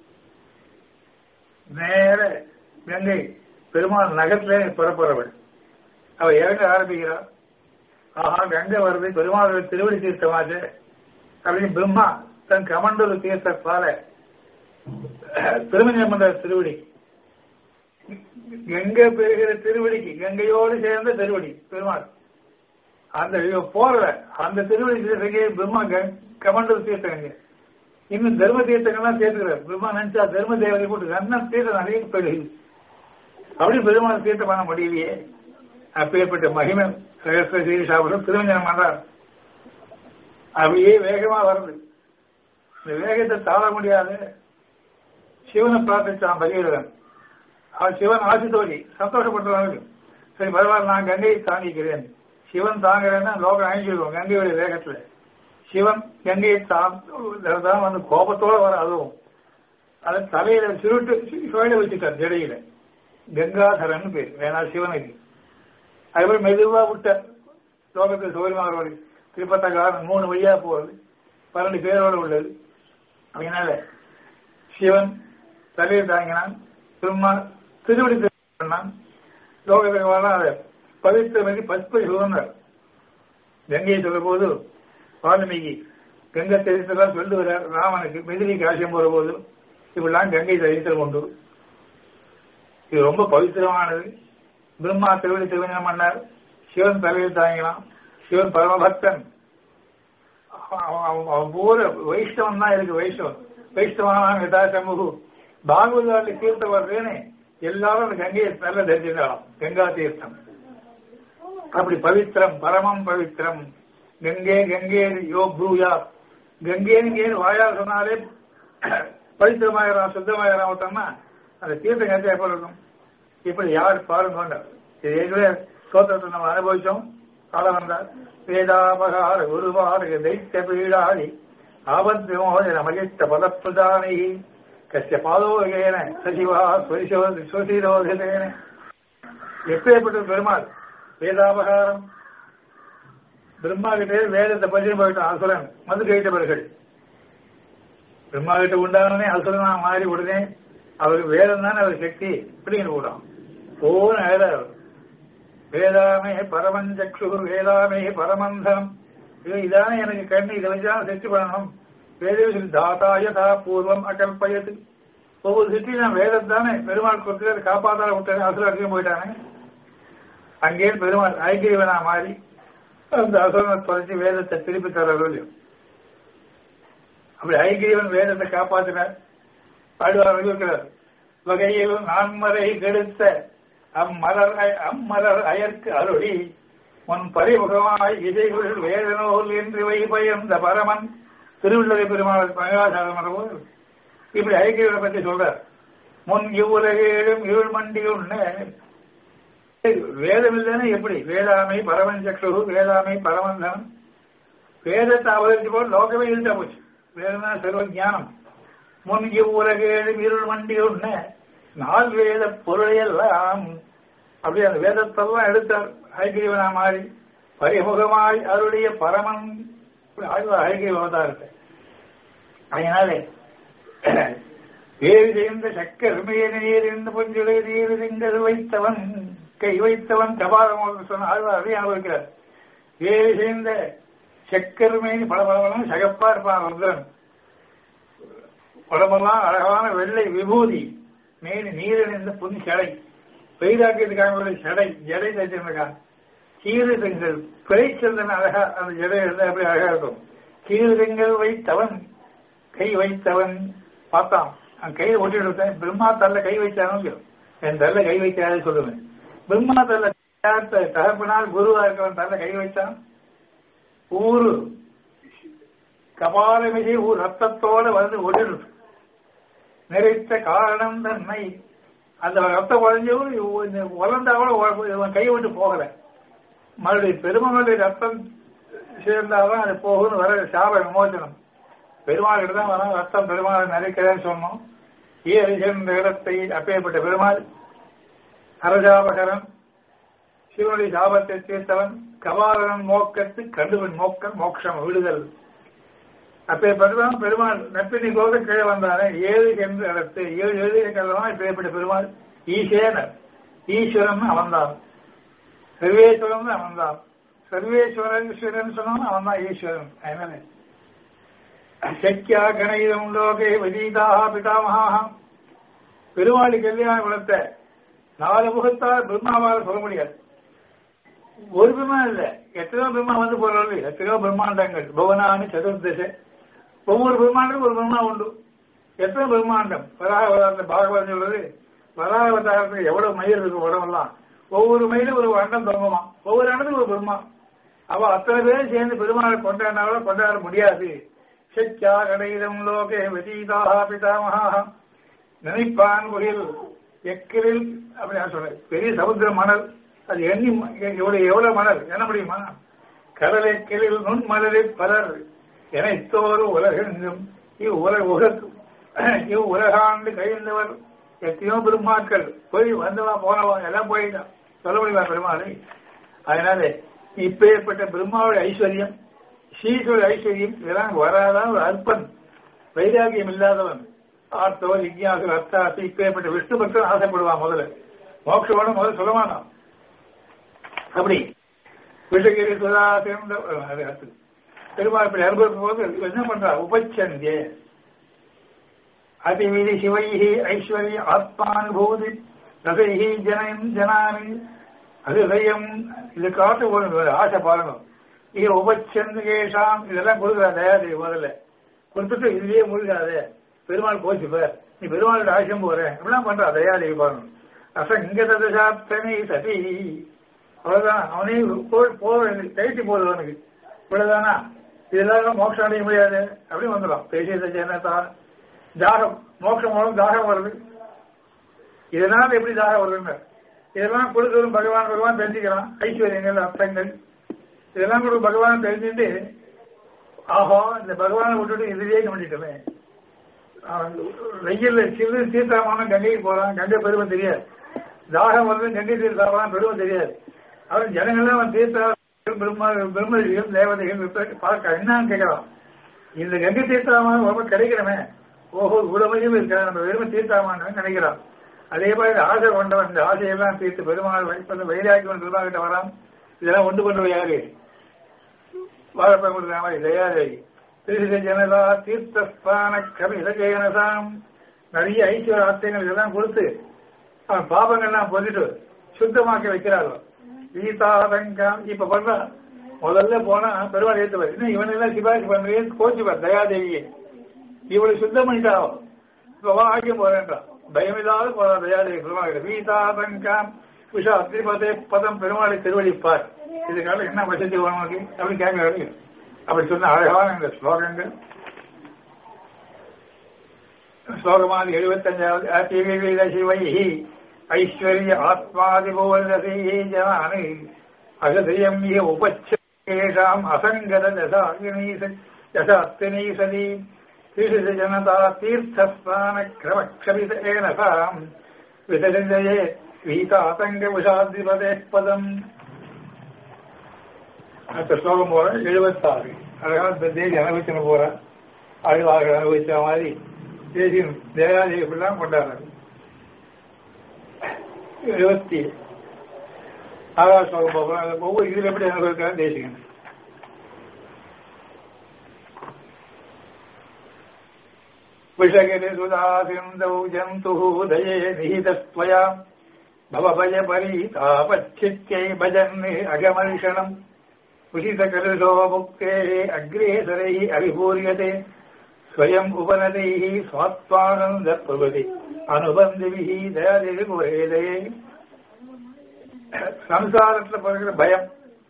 நேர கங்கை பெருமாள் நகத்திலே புறப்படுறவள் அவ இறங்க ஆரம்பிக்கிறார் ஆஹா கங்கை வருது பெருமாள் திருவடி தீர்த்தமாச்சு அப்படின்னு பிரம்மா தன் கமண்டல தீர்த்தத்தால திருமணம் பண்ற திருவடி கங்கை பெறுகிற திருவடிக்கு கங்கையோடு சேர்ந்த திருவடி பெருமாள் அந்த போறத அந்த திருவடி தீர்த்தங்க பிரம்மா கமண்டல தீர்த்தங்க இன்னும் தர்ம தீர்த்தங்கள்லாம் சேர்த்துக்கிறார் பிரம்மா நினைச்சா தர்ம தேவதை போட்டு அண்ணன் தீர்த்தம் நிறைய பெருகுது அப்படி பெருமாள் தீர்த்தம் பண்ண முடியலையே அப்பேற்பட்ட மகிமன் சகஸ்திர சாப்பிடும் திருமஞ்சனம் பண்றார் அப்படியே வேகமா வருது இந்த வேகத்தை தாழ முடியாது சிவனை பிரார்த்திச்சான் பகீரதன் அவன் சிவன் ஆசித்தோடி சந்தோஷப்பட்டவனுக்கு சரி பரவாயில்ல நான் கங்கையை தாங்கிக்கிறேன் சிவன் தாங்குறேன்னா லோகம் அழிஞ்சிடுவோம் கங்கையுடைய வேகத்துல சிவன் கங்கையை தான் வந்து கோபத்தோட வர அதுவும் அதை தலையில சுருட்டு சுழல வச்சுட்டார் ஜடையில கங்காதரன் பேர் வேணா சிவனுக்கு அதுபோல் மெதுவா விட்டார் லோகத்தில் சௌரியமாக திருப்பத்தகாரன் மூணு வழியா போறது பன்னெண்டு பேரோடு உள்ளது அதனால சிவன் தலையில் தாங்கினான் திரும்ப திருவடி பண்ணான் லோகத்துக்கு வரலாம் அதை பவித்திரமதி பஸ்பதி சுதந்தர் கங்கையை சொல்ற போது வால்மீகி கங்கை தெரிவித்தெல்லாம் சொல்லி வர்றார் ராமனுக்கு மெதிரி காசியம் போற போது இப்படிலாம் கங்கை தெரிவித்தல் கொண்டு இது ரொம்ப பவித்திரமானது பிரம்மா திருவடி திருவஞ்சனம் பண்ணார் சிவன் தலையில் தாங்கினான் சிவன் பரமபக்தன் அவன் பூர வைஷ்ணவன் தான் இருக்கு வைஷ்ணவன் வைஷ்ணவான யதா சமூகு பாகவதாரி தீர்த்தம் வர்றேன்னு எல்லாரும் அந்த கங்கையை நல்ல தெரிஞ்சுக்கலாம் கங்கா தீர்த்தம் அப்படி பவித்திரம் பரமம் பவித்திரம் கங்கே கங்கே யோ ப்ரூயா கங்கேன்னு வாயால் சொன்னாலே பவித்திரமாயிரம் சுத்தமாயிரம் ஒருத்தம்னா அந்த தீர்த்தம் கங்கை எப்போ இருக்கும் இப்படி யார் பாருங்க இது ஏற்கனவே சோத்திரத்தை நம்ம அனுபவிச்சோம் காலம் வந்தார் வேதாபகார குருவார தைத்த பீடாதி ஆபத் விமோதன மகிஷ்ட பதப்பிரதானி கஷ்ட பாதோகேன சசிவா சுவசீரோதேன எப்பேற்பட்ட பெருமாள் வேதாபகாரம் பிரம்மா கிட்டே வேதத்தை பற்றி போயிட்டான் அசுரன் மது கைட்டவர்கள் பிரம்மா கிட்ட உண்டானே அசுரனா மாறி உடனே அவருக்கு வேதம் தானே அவர் சக்தி இப்படின்னு கூடான் ஓன்னு எழுதார் வேதாமே பரமஞ்சக்ஷு வேதாமே பரமந்தனம் இது இதானே எனக்கு கண்ணு இதை வச்சுதான் சிருஷ்டி பண்ணணும் வேதேவி தாத்தாய தா பூர்வம் அகல்பயத்து ஒவ்வொரு சிட்டி நான் வேதத்தானே பெருமாள் கொடுத்து காப்பாத்தால விட்டானே அசுர அடிக்கும் போயிட்டானே அங்கே பெருமாள் ஐக்கியவனா மாறி அந்த அசுரனை தொலைச்சி வேதத்தை திருப்பி தரவில்லை அப்படி ஐக்கியவன் வேதத்தை காப்பாற்றினார் பாடுவார் இருக்கிறார் வகையில் நான்மறை கெடுத்த அம்மலர் அம்மலர் அயற்கு அருளி உன் பரிமுகமாய் இசைகுள் வேதனோல் என்று வைபயந்த பரமன் திருவிழரை பெருமாள் மகாசாரம் போது இப்படி ஐக்கியவனை பற்றி சொல்றார் முன் இவ்வுலகேழும் இருள் மண்டியுள்ள வேதம் இல்லைன்னா எப்படி வேதாமை பரமன் சக்ஷு வேதாமை பரமந்தனம் வேதத்தை அவதரிச்சு போது லோகமே இருந்தா போச்சு வேதம்னா சர்வ ஞானம் முன்கி உலகேழு இருள் மண்டி ஒண்ணு நால் வேத பொருளையெல்லாம் அப்படி அந்த வேதத்தெல்லாம் எடுத்தார் ஐக்கியவனா மாறி பரிமுகமாய் அவருடைய பரமன் ஐக்கிய அவதாரத்தை அதனாலே வேறு சேர்ந்த சக்கர் மேல் இருந்து பொஞ்சுடை நீர் திங்கள் வைத்தவன் கை வைத்தவன் கபாலம் சொன்ன ஆழ்வார் அதை அனுபவிக்கிறார் வேறு சேர்ந்த சக்கர் மேனி பல பலவனும் சகப்பா இருப்பான் ருத்ரன் உடம்பெல்லாம் அழகான வெள்ளை விபூதி மேனி நீரிழிந்த புன் சடை வைராக்கியத்துக்காக சடை ஜடை தைச்சிருக்கான் கீரிதங்கள் பிழைச்சந்தன் அழகா அந்த ஜடை இருந்தா எப்படி அழகா இருக்கும் கீரிதங்கள் வைத்தவன் கை வைத்தவன் பார்த்தான் அவன் கையை ஒட்டி எடுத்தேன் பிரம்மா தல்ல கை வச்சானு என் தல்ல கை வைக்காது சொல்லுவேன் பிரம்மா தல்ல தகப்பினால் குருவா இருக்கவன் தல்ல கை வைத்தான் ஊரு கபாலமிசை ஊர் ரத்தத்தோட வந்து ஒடிடுது நிறைத்த காரணம் தன்னை அந்த ரத்த குழஞ்சவும் உலர்ந்தாவோட இவன் கை விட்டு போகல மறுபடியும் பெருமகளுடைய ரத்தம் சேர்ந்தாதான் அது போகும்னு வர சாப விமோசனம் பெருமாள் தான் வரும் ரத்தம் பெருமாள் நிறைக்கிறேன்னு சொன்னோம் ஈரடி சேர்ந்த இடத்தை அப்பேற்பட்ட பெருமாள் அரசாபகரன் சிவனுடைய சாபத்தை தீர்த்தவன் கபாலன் மோக்கத்து கண்டுவன் மோக்க மோட்சம் விடுதல் அப்பே பெருமாள் பெருமாள் நப்பினி போது கீழே வந்தானே ஏழு என்று இடத்து ஏழு எழுதிய கல்லவன் இப்பேற்பட்ட பெருமாள் ஈசேனர் ஈஸ்வரன் அவன்தான் சர்வேஸ்வரன் அவன்தான் சர்வேஸ்வரன் ஈஸ்வரன் சொன்னான் அவன் தான் ஈஸ்வரன் அதனால சக்கியா கணயிதம் லோகே வதீதாக பிதாமகாக பெருமாளி கல்யாண குலத்தை நாலு முகத்தால் பிரம்மாவால் சொல்ல முடியாது ஒரு பிரம்மா இல்ல எத்தனையோ பிரம்மா வந்து போறது எத்தனையோ பிரம்மாண்டங்கள் புவனானு சதுர்தசை ஒவ்வொரு பிரம்மாண்டமும் ஒரு பிரம்மா உண்டு எத்தனை பிரம்மாண்டம் வராக பாகவதம் சொல்றது வராகவதாரத்துக்கு எவ்வளவு மயில் இருக்கு உடம்பெல்லாம் ஒவ்வொரு மயிலும் ஒரு அண்டம் தொங்குமா ஒவ்வொரு அண்டத்துக்கும் ஒரு பிரம்மா அவ அத்தனை பேரும் சேர்ந்து பெருமாளை கொண்டாடினாலும் கொண்டாட முடியாது சக்கியா கடையிடம் லோகே வதீதாக பிதாமகா நினைப்பான் குயில் எக்கிரில் அப்படி நான் சொல்றேன் பெரிய சமுத்திர மணல் அது எண்ணி எவ்வளவு எவ்வளவு மணல் என்ன முடியுமா கடலை கிளில் நுண் மலரில் பலர் என இத்தோரு உலகெங்கும் இவ் உலக உலகு இவ் உலகாண்டு கைந்தவர் எத்தனையோ பெருமாக்கள் போய் வந்தவா போனவா எல்லாம் போயிட்டான் சொல்ல முடியுமா பெருமாளை அதனால இப்பேற்பட்ட பிரம்மாவுடைய ஐஸ்வர்யம் ஸ்ரீசுடைய ஐஸ்வர்யம் இதெல்லாம் வராதான் ஒரு அற்பன் வைராகியம் இல்லாதவன் ஆர்த்தோ ஜிக்யாசு அர்த்தாசி இப்பேற்பட்ட விஷ்ணு பக்தன் ஆசைப்படுவான் முதல்ல மோட்சம் முதல்ல சொல்ல மாட்டான் அப்படி விஷகிரி சுதா சேர்ந்த அது அடுத்து பெருமாள் இப்படி அனுபவிக்கும் போது என்ன பண்றா உபச்சந்திய அதிவிதி சிவைஹி ஐஸ்வர்ய ஆத்மானுபூதி ரசைஹி ஜனம் ஜனானி அதிதயம் இது காட்டு ஒரு ஆசை பாருங்க இது உபச்சந்திகேஷாம் இதெல்லாம் கொடுக்குறா தயாரி முதல்ல கொடுத்துட்டு இதுலயே முழுகாதே பெருமாள் கோச்சுப்பார் நீ பெருமாளோட ஆசியம் போற இப்படிலாம் பண்றா தயாரி பாருங்க அசங்கதசாப்தனை சதி அவ்வளவுதான் அவனே போக கைட்டி போகுது அவனுக்கு இவ்வளவுதானா இதெல்லாம் மோட்சம் அடைய முடியாது அப்படி வந்துடும் பேசியதை ஜனதா தாகம் மோட்சம் மூலம் தாகம் வருது இதனால எப்படி தாகம் வருதுங்க இதெல்லாம் கொடுக்கணும் பகவான் பகவான் தெரிஞ்சுக்கலாம் ஐஸ்வர்யங்கள் அர்த்தங்கள் இதெல்லாம் கொடுக்க பகவான் தெரிஞ்சுட்டு ஆஹா இந்த பகவானை விட்டுட்டு இதுலயே கவனிட்டோமே வெயில்ல சிறு தீர்த்தமான கங்கைக்கு போறான் கங்கை பெருமை தெரியாது தாகம் வருது கங்கை தீர்த்தாவலாம் பெருமை தெரியாது அவன் ஜனங்கள்லாம் அவன் தீர்த்தா பிரம்ம பிரம்மதிகள் தேவதைகள் பார்க்க என்னன்னு கேட்கலாம் இந்த கங்கை தீர்த்தாமான ரொம்ப கிடைக்கிறமே ஓஹோ உடமையும் இருக்கா நம்ம வெறுமை தீர்த்தாமான்னு நினைக்கிறான் அதே மாதிரி ஆசை கொண்டவன் இந்த ஆசையெல்லாம் தீர்த்து பெருமாள் வைப்பது வைராக்கியவன் பெருமாள் கிட்ட வரான் இதெல்லாம் ஒன்று கொண்டு யாரு வாழப்பை கொடுக்குற மாதிரி தயாதேவி திருசித ஜனதா தீர்த்தஸ்தான கவி இலக்கையனசாம் நிறைய ஐஸ்வர ஆத்தியங்கள் இதெல்லாம் கொடுத்து அவன் பாபங்கள்லாம் பொதிட்டு சுத்தமாக்கி வைக்கிறார்கள் கீதாதங்கம் இப்ப பண்றான் முதல்ல போனா பெருமாள் ஏத்துவார் இன்னும் இவனெல்லாம் சிபாரிசு பண்றேன் கோச்சுவார் தயாதேவியை இவளை சுத்தம் பண்ணிட்டாவோ இப்ப வா ஆகியம் போறேன்றான் பயமில்லாத போறா தயாதேவி பெருமாள் கீதாதங்கம் விஷா அத்திரிபதே பதம் பெருமாளை திருவடிப்பார் இதுக்காக என்ன வசதி உனக்கு அப்படின்னு கேட்கிறாரு அப்படி சொன்ன அழகான இந்த ஸ்லோகங்கள் ஸ்லோகமானது எழுபத்தஞ்சாவது சிவை ஐஸ்வர்ய ஆத்மாதிபோதசே ஜனானி அகதயம் இய உபச்சேஷாம் அசங்கத தசாகினீச தசாத்தினீசதி திரிஷ ஜனதா தீர்த்தஸ்தான கிரமக்ஷமிதேன சாம் விதஜயே வீதாதங்க விஷாதிபதே பதம் அடுத்த ஸ்லோகம் போற எழுபத்தாறு அழகான இந்த தேதி அனுபவிச்சுன்னு போற அழுவாக அனுபவிச்ச மாதிரி தேசியம் தேவாதி இப்படிலாம் கொண்டாடுறாரு எழுபத்தி ஆறாவது ஸ்லோகம் போகிறோம் ஒவ்வொரு இதுல எப்படி அனுபவிக்கிறார் தேசிகன் விஷகிரி சுதாசிந்தௌ ஜந்து தயே நிஹிதஸ்வயா பவபய பரீதாபச்சித்யை பஜன் அகமர்ஷணம் உஷிதகலுஷோ முக்தே அக்ரேசரை அவிபூரியதே ஸ்வயம் உபநதைः ஸ்வாத்மானந்த பிரபதி அனுபந்திபிஹி தயாதேவி குரேதே சம்சாரத்துல பிறகுற பயம்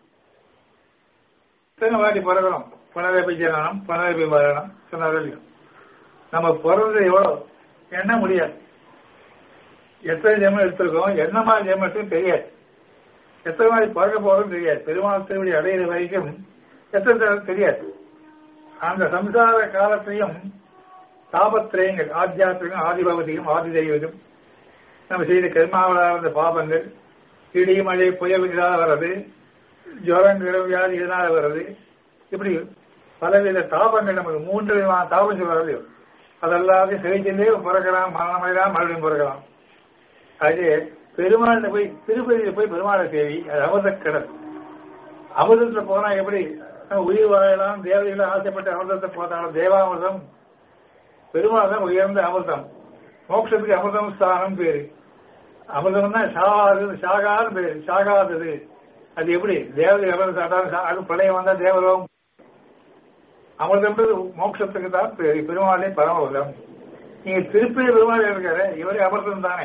எத்தனை வாட்டி பிறகுறோம் புனரபி ஜனனம் புனரபி மரணம் சொன்னார்கள் நம்ம பிறந்தது எவ்வளவு எண்ண முடியாது எத்தனை ஜென்மம் எடுத்திருக்கோம் என்ன மாதிரி ஜென்மம் எடுத்துன்னு தெரியாது எத்தனை மாதிரி பிறக்க போறோம் தெரியாது பெருமாள் திருவடி அடையிற வரைக்கும் எத்தனை தடவை தெரியாது அந்த சம்சார காலத்தையும் தாபத்திரயங்கள் ஆத்தியாத்திரிகம் ஆதிபவதியும் ஆதி தெய்வதும் நம்ம செய்த கர்மாவளாக இருந்த பாபங்கள் இடி மழை புயல் இதனால் வர்றது ஜுரம் வியாதி இதனால் வர்றது இப்படி பலவித தாபங்கள் நமக்கு மூன்று விதமான தாபம் சொல்றது அதெல்லாத்தையும் சகிச்சுட்டே பிறக்கலாம் மரணமைதான் மறுபடியும் பிறக்கலாம் அது பெருமாள் போய் திருப்பதியில போய் பெருமாளை தேவி அது அமிர்தக்கடல் அமிர்தத்துல போனா எப்படி உயிர் வாழலாம் தேவதைகள் ஆசைப்பட்டு அமிர்தத்தை போட்டாலும் தேவாமிர்தம் பெருமாள் தான் உயர்ந்த அமிர்தம் மோட்சத்துக்கு அமிர்தம் ஸ்தானம் பேரு அமிர்தம்னா சாகாது சாகாது பேரு சாகாதது அது எப்படி தேவதை அமிர்தம் சாப்பிட்டாலும் அது பிரளயம் வந்தா தேவலோகம் அமிர்தம்ன்றது மோட்சத்துக்கு தான் பேரு பெருமாளே பரமபதம் நீங்க திருப்பதி பெருமாள் இருக்காரு இவரே அமிர்தம் தானே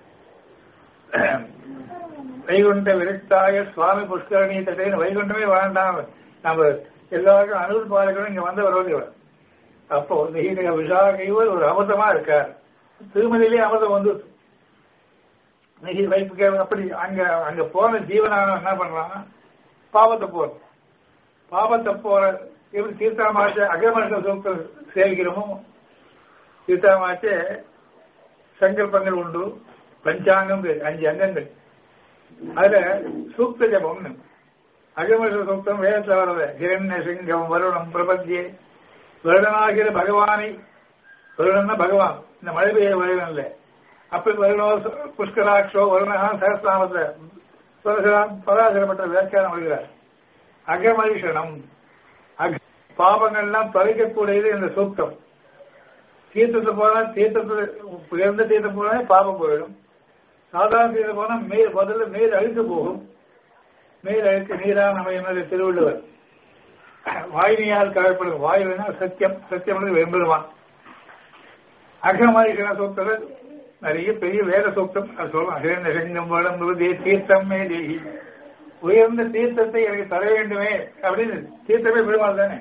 வைகுண்ட விரக்தாய சுவாமி புஷ்கரணி தட்டைன்னு வைகுண்டமே வேண்டாம் நம்ம எல்லாருக்கும் அனுபவ பாலகரும் இங்க வந்த வருவது இவர் அப்போ நீங்க விசாக இவர் ஒரு அமிர்தமா இருக்கார் திருமதியிலே அமிர்தம் வந்து நெகி வைப்புக்கு அப்படி அங்க அங்க போன ஜீவனான என்ன பண்றாங்க பாவத்தை போற பாவத்தை போற எப்படி தீர்த்தாமாச்ச அகமர்ஷ சூக்தம் சேவிக்கிறோமோ தீர்த்தாமாச்ச சங்கல்பங்கள் உண்டு பஞ்சாங்கம் அஞ்சு அங்கங்கள் அதுல சூக்த ஜபம்னு அகமர்ஷ சூக்தம் வேதத்தில் வர்றது ஹிரண்ய சிங்கம் வருணம் பிரபத்தியே வருடனாகிற பகவானை வருடன்னா பகவான் இந்த மழை பெய்ய வருடம் இல்லை அப்ப வருணோ புஷ்கராட்சோ வருணா சகசிராமத்துல பராசரப்பட்ட வியாக்கியானம் வருகிறார் அகமரிஷனம் அக பாபங்கள்லாம் தொலைக்கக்கூடியது இந்த சூக்தம் தீர்த்தத்தை போனா தீர்த்தத்துல உயர்ந்த தீர்த்தம் போனா பாபம் போயிடும் சாதாரண தீர்த்தம் போனா மேல் முதல்ல மேல் அழுக்கு போகும் மேல் அழுக்கு நீரா நம்ம என்னுடைய திருவள்ளுவர் வாய்மையால் கவலைப்படும் வாயுனா சத்தியம் சத்தியம் வெம்பெருவான் அகமரிஷன சூக்தத்தில் நிறைய பெரிய வேத சூக்தம் அது சொல்லலாம் அகிரண்யம் வளம்புவதே தீர்த்தம் மே தேகி உயர்ந்த தீர்த்தத்தை எனக்கு தர வேண்டுமே அப்படின்னு தீர்த்தமே பெருமாள் தானே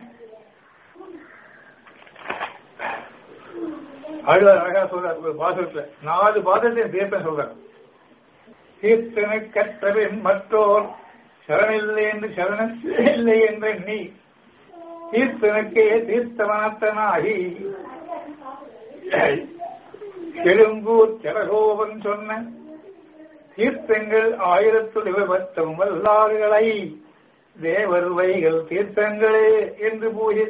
ஆழ்வார் அழகா சொல்றார் ஒரு பாசத்துல நாலு பாதத்தை தீர்த்தம் சொல்றார் தீர்த்தனை கற்றபின் மற்றோர் சரணில்லை என்று சரணம் இல்லை என்ற நீ தீர்த்தனுக்கே தீர்த்தமாத்தனாகி எழும்பூர் ஜலகோபன் சொன்ன தீர்த்தங்கள் ஆயிரத்து விபத்தம் வல்லாறுகளை தேவருவைகள் தீர்த்தங்களே என்று பூஜி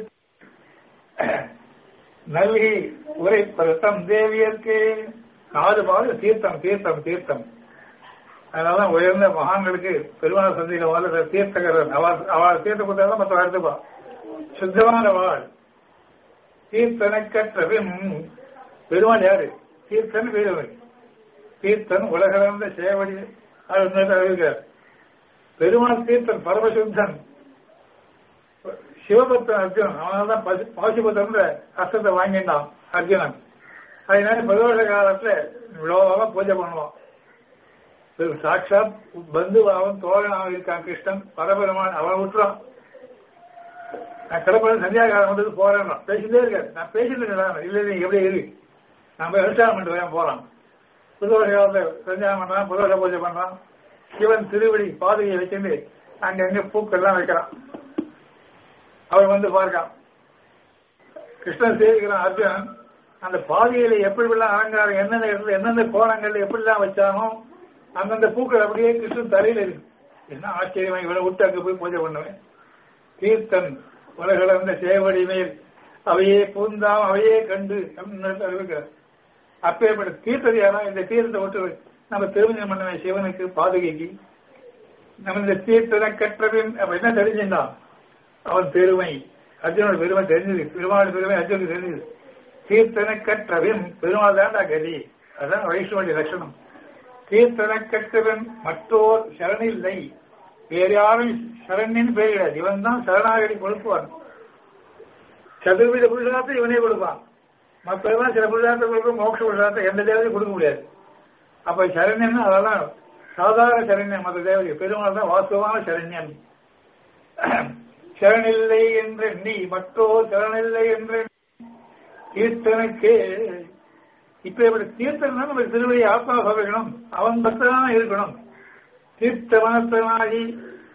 நல்கி உரைப்பருத்தம் தேவியர்க்கு நாலு பாடு தீர்த்தம் தீர்த்தம் தீர்த்தம் அதனாலதான் உயர்ந்த மகான்களுக்கு பெருமாள் சந்தையில வாழ்ற தீர்த்தகரன் அவள் அவள் தீர்த்த கொடுத்தாலும் மற்ற எடுத்துப்பா சுத்தமான வாழ் தீர்த்தனக்கற்றபின் பெருமாள் யாரு தீர்த்தன் வீரவன் தீர்த்தன் உலகளந்த சேவடி அறிவிக்கிறார் பெருமாள் தீர்த்தன் பரமசுத்தன் சிவபக்தன் அர்ஜுனன் அவனால்தான் பாசுபத்தன் அஸ்தத்தை வாங்கிட்டான் அர்ஜுனன் அதனால பிரதோஷ காலத்துல விழோவாக பூஜை பண்ணுவான் சாட்சாத் பந்துவாவும் தோழனாக இருக்கான் கிருஷ்ணன் பரபெருமான் அவன் விட்டுறான் நான் கிளம்புற சந்தியாகாலம் வந்து போறேன் பேசிட்டே இருக்காரு நான் பேசிட்டு இருக்கேன் இல்லை நீ எப்படி இரு நான் போய் விவசாயம் பண்ணிட்டு வரேன் போறான் புதுவர காலத்துல சஞ்சாரம் பண்றான் புதுவர பூஜை பண்றான் சிவன் திருவடி பாதையை வச்சுட்டு அங்கங்க பூக்கள்லாம் வைக்கிறான் அவர் வந்து பார்க்கான் கிருஷ்ணன் சேவிக்கிறான் அர்ஜுனன் அந்த பாதையில எப்படிலாம் அலங்காரம் எந்தெந்த இடத்துல எந்தெந்த கோணங்கள்ல எப்படிலாம் வச்சானோ அந்தந்த பூக்கள் அப்படியே கிருஷ்ணன் தலையில இருக்கு என்ன ஆச்சரியமா இவனை விட்டு அங்க போய் பூஜை பண்ணுவேன் தீர்த்தன் உலகளந்த சேவடி மேல் அவையே பூந்தாம் அவையே கண்டு அப்படின்னு இருக்கிறார் அப்பேற்பட்ட தீர்த்தது யாரா இந்த தீர்த்தத்தை விட்டு நம்ம திருமணம் பண்ண சிவனுக்கு பாதுகைக்கு நம்ம இந்த தீர்த்தனை கற்றபின் அப்ப என்ன தெரிஞ்சிருந்தான் அவன் பெருமை அர்ஜுனோட பெருமை தெரிஞ்சது பெருமாள் பெருமை அர்ஜுனுக்கு தெரிஞ்சது தீர்த்தனை கற்றபின் பெருமாள் தான்டா கதி அதான் வைஷ்ணவனுடைய லட்சணம் தீர்த்தனை கற்றவன் மற்றோர் சரணில்லை வேறு யாரும் சரணின்னு பேர் கிடையாது இவன் தான் சரணாகதி கொடுப்பான் சதுர்வித புருஷார்த்தம் இவனே கொடுப்பான் மற்றவெல்லாம் சில புருஷார்த்தம் கொடுக்கும் மோட்ச புருஷார்த்தம் எந்த தேவதையும் கொடுக்க முடியாது அப்ப சரண்யம்னா அதெல்லாம் சாதாரண சரண்யம் மற்ற தேவதை பெருமாள் தான் வாஸ்தவமான சரண்யம் சரணில்லை என்ற நீ மற்றோ சரணில்லை என்ற தீர்த்தனுக்கு இப்ப இப்படி தீர்த்தம்னா நம்ம திருவடி ஆத்மா சபைக்கணும் அவன் பக்தனா இருக்கணும் தீர்த்தவனத்தனாகி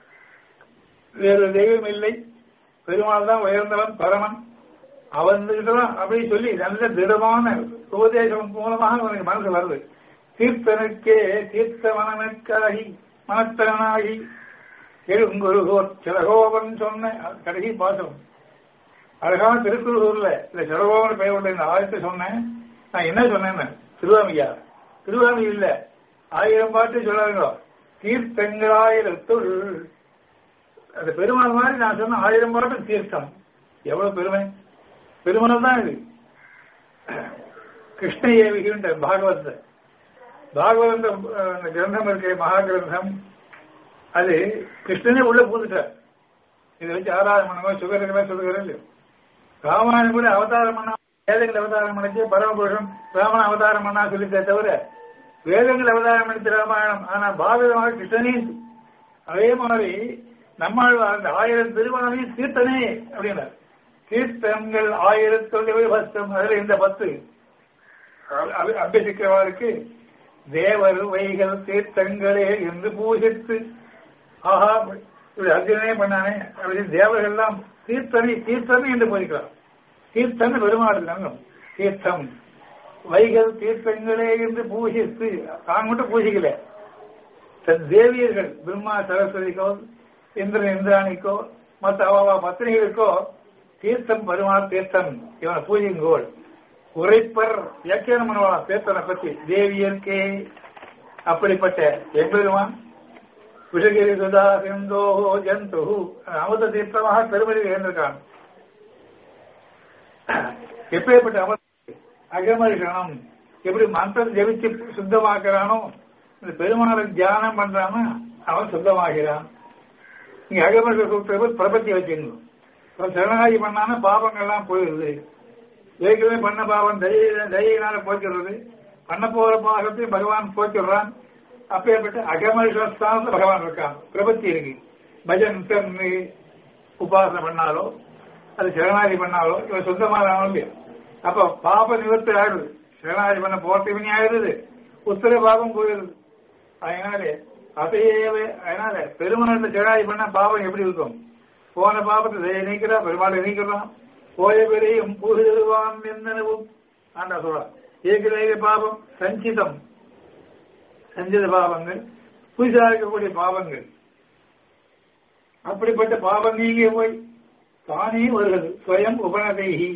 வேறு தெய்வம் இல்லை பெருமாள் தான் உயர்ந்தவன் பரமன் அவன் அப்படின்னு சொல்லி நல்ல திடமான உபதேசம் மூலமாக அவனுக்கு மனசு வருது தீர்த்தனுக்கே தீர்த்தவனனுக்காகி மனத்தனாகி எழுங்குருகோர் சிலகோபன் சொன்ன கடைசி பாசம் அழகான திருக்குறூர்ல இந்த சிலகோபன் பெயர் உள்ள இந்த ஆயத்தை சொன்னேன் நான் என்ன சொன்னேன் திருவாமியா திருவாமி இல்ல ஆயிரம் பாட்டு சொல்லாருங்களோ தீர்த்தங்களாயிரத்துள் அந்த பெருமாள் மாதிரி நான் சொன்ன ஆயிரம் பாட்டு தீர்த்தம் எவ்வளவு பெருமை பெருமாள் தான் இது கிருஷ்ண ஏவிகின்ற பாகவத பாகவத அந்த கிரந்தம் இருக்க மகா கிரந்தம் அது கிருஷ்ணனே உள்ள பூந்துட்டார் இதை வச்சு ஆராதனை பண்ணுவோம் சுகரங்களா சொல்லுகிறேன் இல்லையோ ராமாயணம் கூட அவதாரம் பண்ணா வேதங்கள் அவதாரம் பண்ணிச்சு பரமபுருஷன் ராமன் அவதாரம் பண்ணா சொல்லித்தே தவிர வேதங்கள் அவதாரம் பண்ணிச்சு ராமாயணம் ஆனா பாகவதமாக கிருஷ்ணனே அதே மாதிரி நம்மால் அந்த ஆயிரம் திருமணமே தீர்த்தனே அப்படின்னார் தீர்த்தங்கள் ஆயிரத்தொழில் பஸ்தம் அதுல இந்த பத்து அபியசிக்கிறவருக்கு தேவர் வைகள் தீர்த்தங்களே என்று பூஜித்து ஆஹா இப்படி அர்ஜுனே பண்ணானே அப்படி தேவர்கள் எல்லாம் தீர்த்தனை தீர்த்தனை என்று பூஜிக்கிறார் தீர்த்தன் பெருமாள் நங்கம் தீர்த்தம் வைகள் தீர்த்தங்களே என்று பூஜித்து தான் மட்டும் பூஜிக்கல தன் தேவியர்கள் பிரம்மா சரஸ்வதிக்கோ இந்திரன் இந்திராணிக்கோ மற்ற அவ பத்திரிகளுக்கோ தீர்த்தம் பெருமாள் தீர்த்தம் இவனை பூஜிங்கோள் உரைப்பர் வியாக்கியானம் பண்ணுவா தீர்த்தனை பற்றி தேவியர்க்கே அப்படிப்பட்ட எம்பெருமான் விஷகிரி சுதா சிந்தோ ஜந்து அமிர்த தீர்த்தமாக பெருமதி இருந்திருக்கான் எப்பேற்பட்ட அமிர்த அகமரிக்கணும் எப்படி மந்திரம் ஜெபிச்சு சுத்தமாக்குறானோ இந்த பெருமாளை தியானம் பண்றாம அவன் சுத்தமாகிறான் நீங்க அகமரிக்க சூத்திர பிரபத்தி வச்சுக்கணும் சரணாகி பண்ணான பாபங்கள்லாம் போயிடுது ஏற்கனவே பண்ண பாவம் தய தயினால போக்கிறது பண்ண போற பாகத்தையும் பகவான் போக்கிடுறான் அப்பேற்பட்ட அகமரிஷஸ்தானத்துல பகவான் இருக்கான் பிரபத்தி இருக்கு பஜன் தன்னு உபாசனை பண்ணாலோ அது சரணாகி பண்ணாலோ இவன் சொந்தமான இல்லையா அப்ப பாப நிவர்த்தி ஆயிடுது சரணாகி பண்ண போர்த்திவினி ஆயிடுது உத்தர பாபம் போயிடுது அதனால அதையே அதனால பெருமாள் சரணாகி பண்ண பாவம் எப்படி இருக்கும் போன பாபத்தை தயை நீக்கிறா பெருமாளை நீக்கிறான் போய பெரியும் பூஜிடுவான் என்னவும் ஆண்டா சொல்றான் ஏற்கனவே பாபம் சஞ்சிதம் சஞ்சித பாவங்கள் புதுசாக இருக்கக்கூடிய பாவங்கள் அப்படிப்பட்ட பாவம் நீங்க போய் தானே வருகிறது ஸ்வயம் உபநதைகி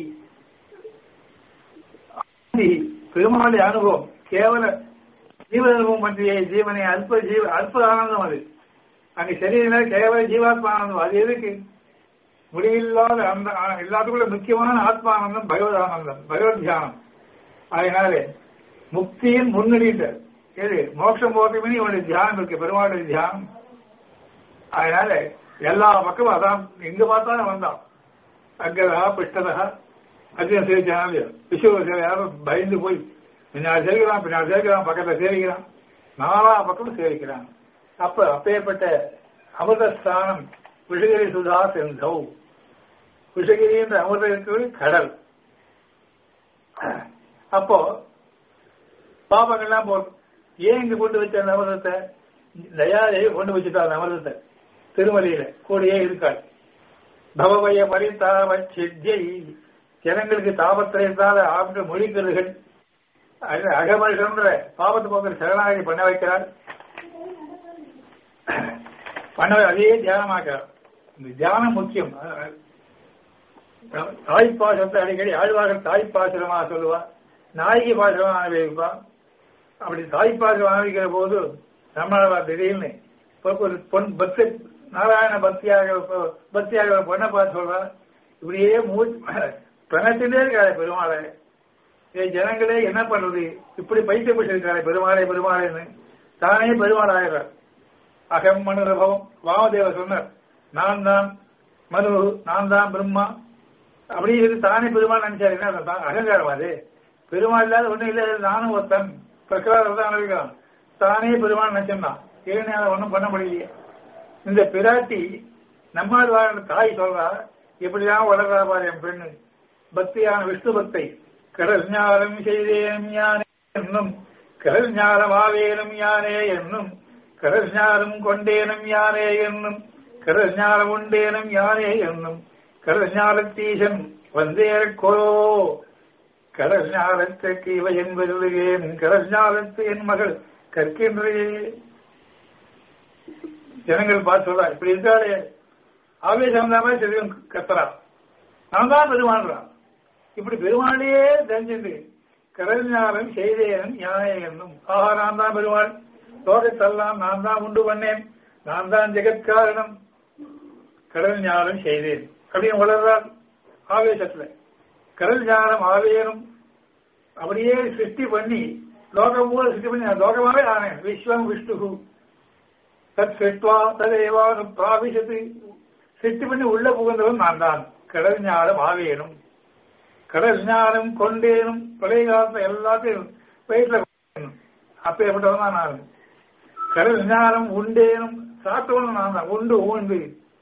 பெருமாளி அனுபவம் கேவல ஜீவ அனுபவம் பற்றிய ஜீவனை அல்ப ஜீவ அல்ப ஆனந்தம் அது அங்க சரீர கேவல ஜீவாத்மா ஆனந்தம் அது எதுக்கு முடிவில்லாத அந்த எல்லாத்துக்குள்ள முக்கியமான ஆத்மானந்தம் பகவத் ஆனந்தம் பகவத் தியானம் அதனால முக்தியின் முன்னணிட்ட எது மோட்சம் போகிறதுமே இவனுடைய தியானம் இருக்கு பெருமாளுடைய தியானம் அதனால எல்லா பக்கமும் அதான் எங்க பார்த்தாலும் வந்தான் அங்கதா பிஷ்டதா அர்ஜுன சேவிச்சான் விஸ்வ யாரும் பயந்து போய் பின்னாடி சேவிக்கிறான் பின்னாடி சேவிக்கிறான் பக்கத்துல சேவிக்கிறான் நாலா பக்கமும் சேவிக்கிறான் அப்ப அப்பேற்பட்ட அமிர்தஸ்தானம் விஷகிரி சுதா செந்தௌ விஷகிரி என்ற அமிர்த இருக்கிறது கடல் அப்போ பாபங்கள்லாம் போகும் ஏன் இங்க கொண்டு வச்ச அந்த அமிர்தத்தை தயாதேவி கொண்டு வச்சுட்டா அந்த அமிர்தத்தை திருமலையில கூடயே இருக்காள் பவபய பரிதாப சித்தியை ஜனங்களுக்கு தாபத்திரத்தால ஆப்ட மொழிக்கிறதுகள் அகமல்கின்ற பாபத்து போக்கிற சரணாகி பண்ண வைக்கிறார் பண்ண அதே தியானமாக்கிறார் இந்த தியானம் முக்கியம் தாய்ப்பாசத்தை அடிக்கடி ஆழ்வார்கள் தாய்ப்பாசுரமா சொல்லுவா நாயகி பாசுரமா அனுபவிப்பா அப்படி தாய்ப்பாசுரம் அனுபவிக்கிற போது நம்மளவா திடீர்னு ஒரு பொன் பக்தி நாராயண பக்தியாக பக்தியாக ஒரு பொண்ணை பார்த்து சொல்றா இப்படியே மூச்சு பிரணத்திலே இருக்காரு பெருமாளை ஏ ஜனங்களே என்ன பண்றது இப்படி பைத்தியப்பட்டு இருக்காரு பெருமாளே பெருமாளேன்னு தானே பெருமாள் ஆகிறார் அகம் மனுரபவம் வாமதேவர் சொன்னார் நான் தான் மனு நான் தான் பிரம்மா அப்படி இருந்து தானே பெருமாள் நினைச்சாரு என்ன அகங்காரம் அது பெருமாள் இல்லாத ஒண்ணும் இல்லை நானும் ஒருத்தன் பிரகலாதம் தான் அனுபவிக்கிறான் தானே பெருமாள் நினைச்சிருந்தான் ஏன்னு அதை ஒன்றும் பண்ண முடியலையே இந்த பிராட்டி நம்மால் வாழ்ந்த தாய் சொல்றா எப்படிதான் வளர்றா பாரு என் பெண்ணு பக்தியான விஷ்ணு பக்தை கடல் ஞானம் செய்தேனும் யானே என்னும் கடல் ஞானம் ஆவேனும் யானே என்னும் கடல் ஞானம் கொண்டேனும் யானே என்னும் கடல் ஞானம் உண்டேனும் யானே என்னும் கடல் ஞானத்தீசன் வந்தேரக்கோரோ கடல் ஞானத்துக்கு இவை என்பதுகேன் கடல் ஞானத்து என் மகள் கற்கின்றே ஜனங்கள் பார்த்து சொல்றா இப்படி இருக்காளே ஆவேசம் தான் தெரியும் கத்துறா நான் தான் பெருமாள்றான் இப்படி பெருமாளையே தெரிஞ்சுட்டு கடல் ஞானம் செய்தேன் யானை என்னும் ஆஹா நான் தான் பெருமாள் லோகத்தெல்லாம் நான் தான் உண்டு பண்ணேன் நான் தான் ஜெகத்காரணம் கடல் ஞானம் செய்தேன் அப்படின்னு வளர்றார் ஆவேசத்துல கடல் ஞானம் ஆவேனும் அப்படியே சிருஷ்டி பண்ணி லோகம் கூட சிருஷ்டி பண்ணி நான் லோகமாவே ஆனேன் விஸ்வம் விஷ்ணு தத் சிருஷ்டுவா ததேவானு பிராபிஷத்து சிருஷ்டி பண்ணி உள்ள புகுந்தவன் நான் தான் கடல் ஞானம் ஆவேனும் கடல் ஞானம் கொண்டேனும் பழைய காலத்துல எல்லாத்தையும் வயிற்றுல அப்பேற்பட்டவன் தான் நான் கடல் ஞானம் உண்டேனும் சாப்பிட்டவனும் நான் தான் உண்டு ஊண்டு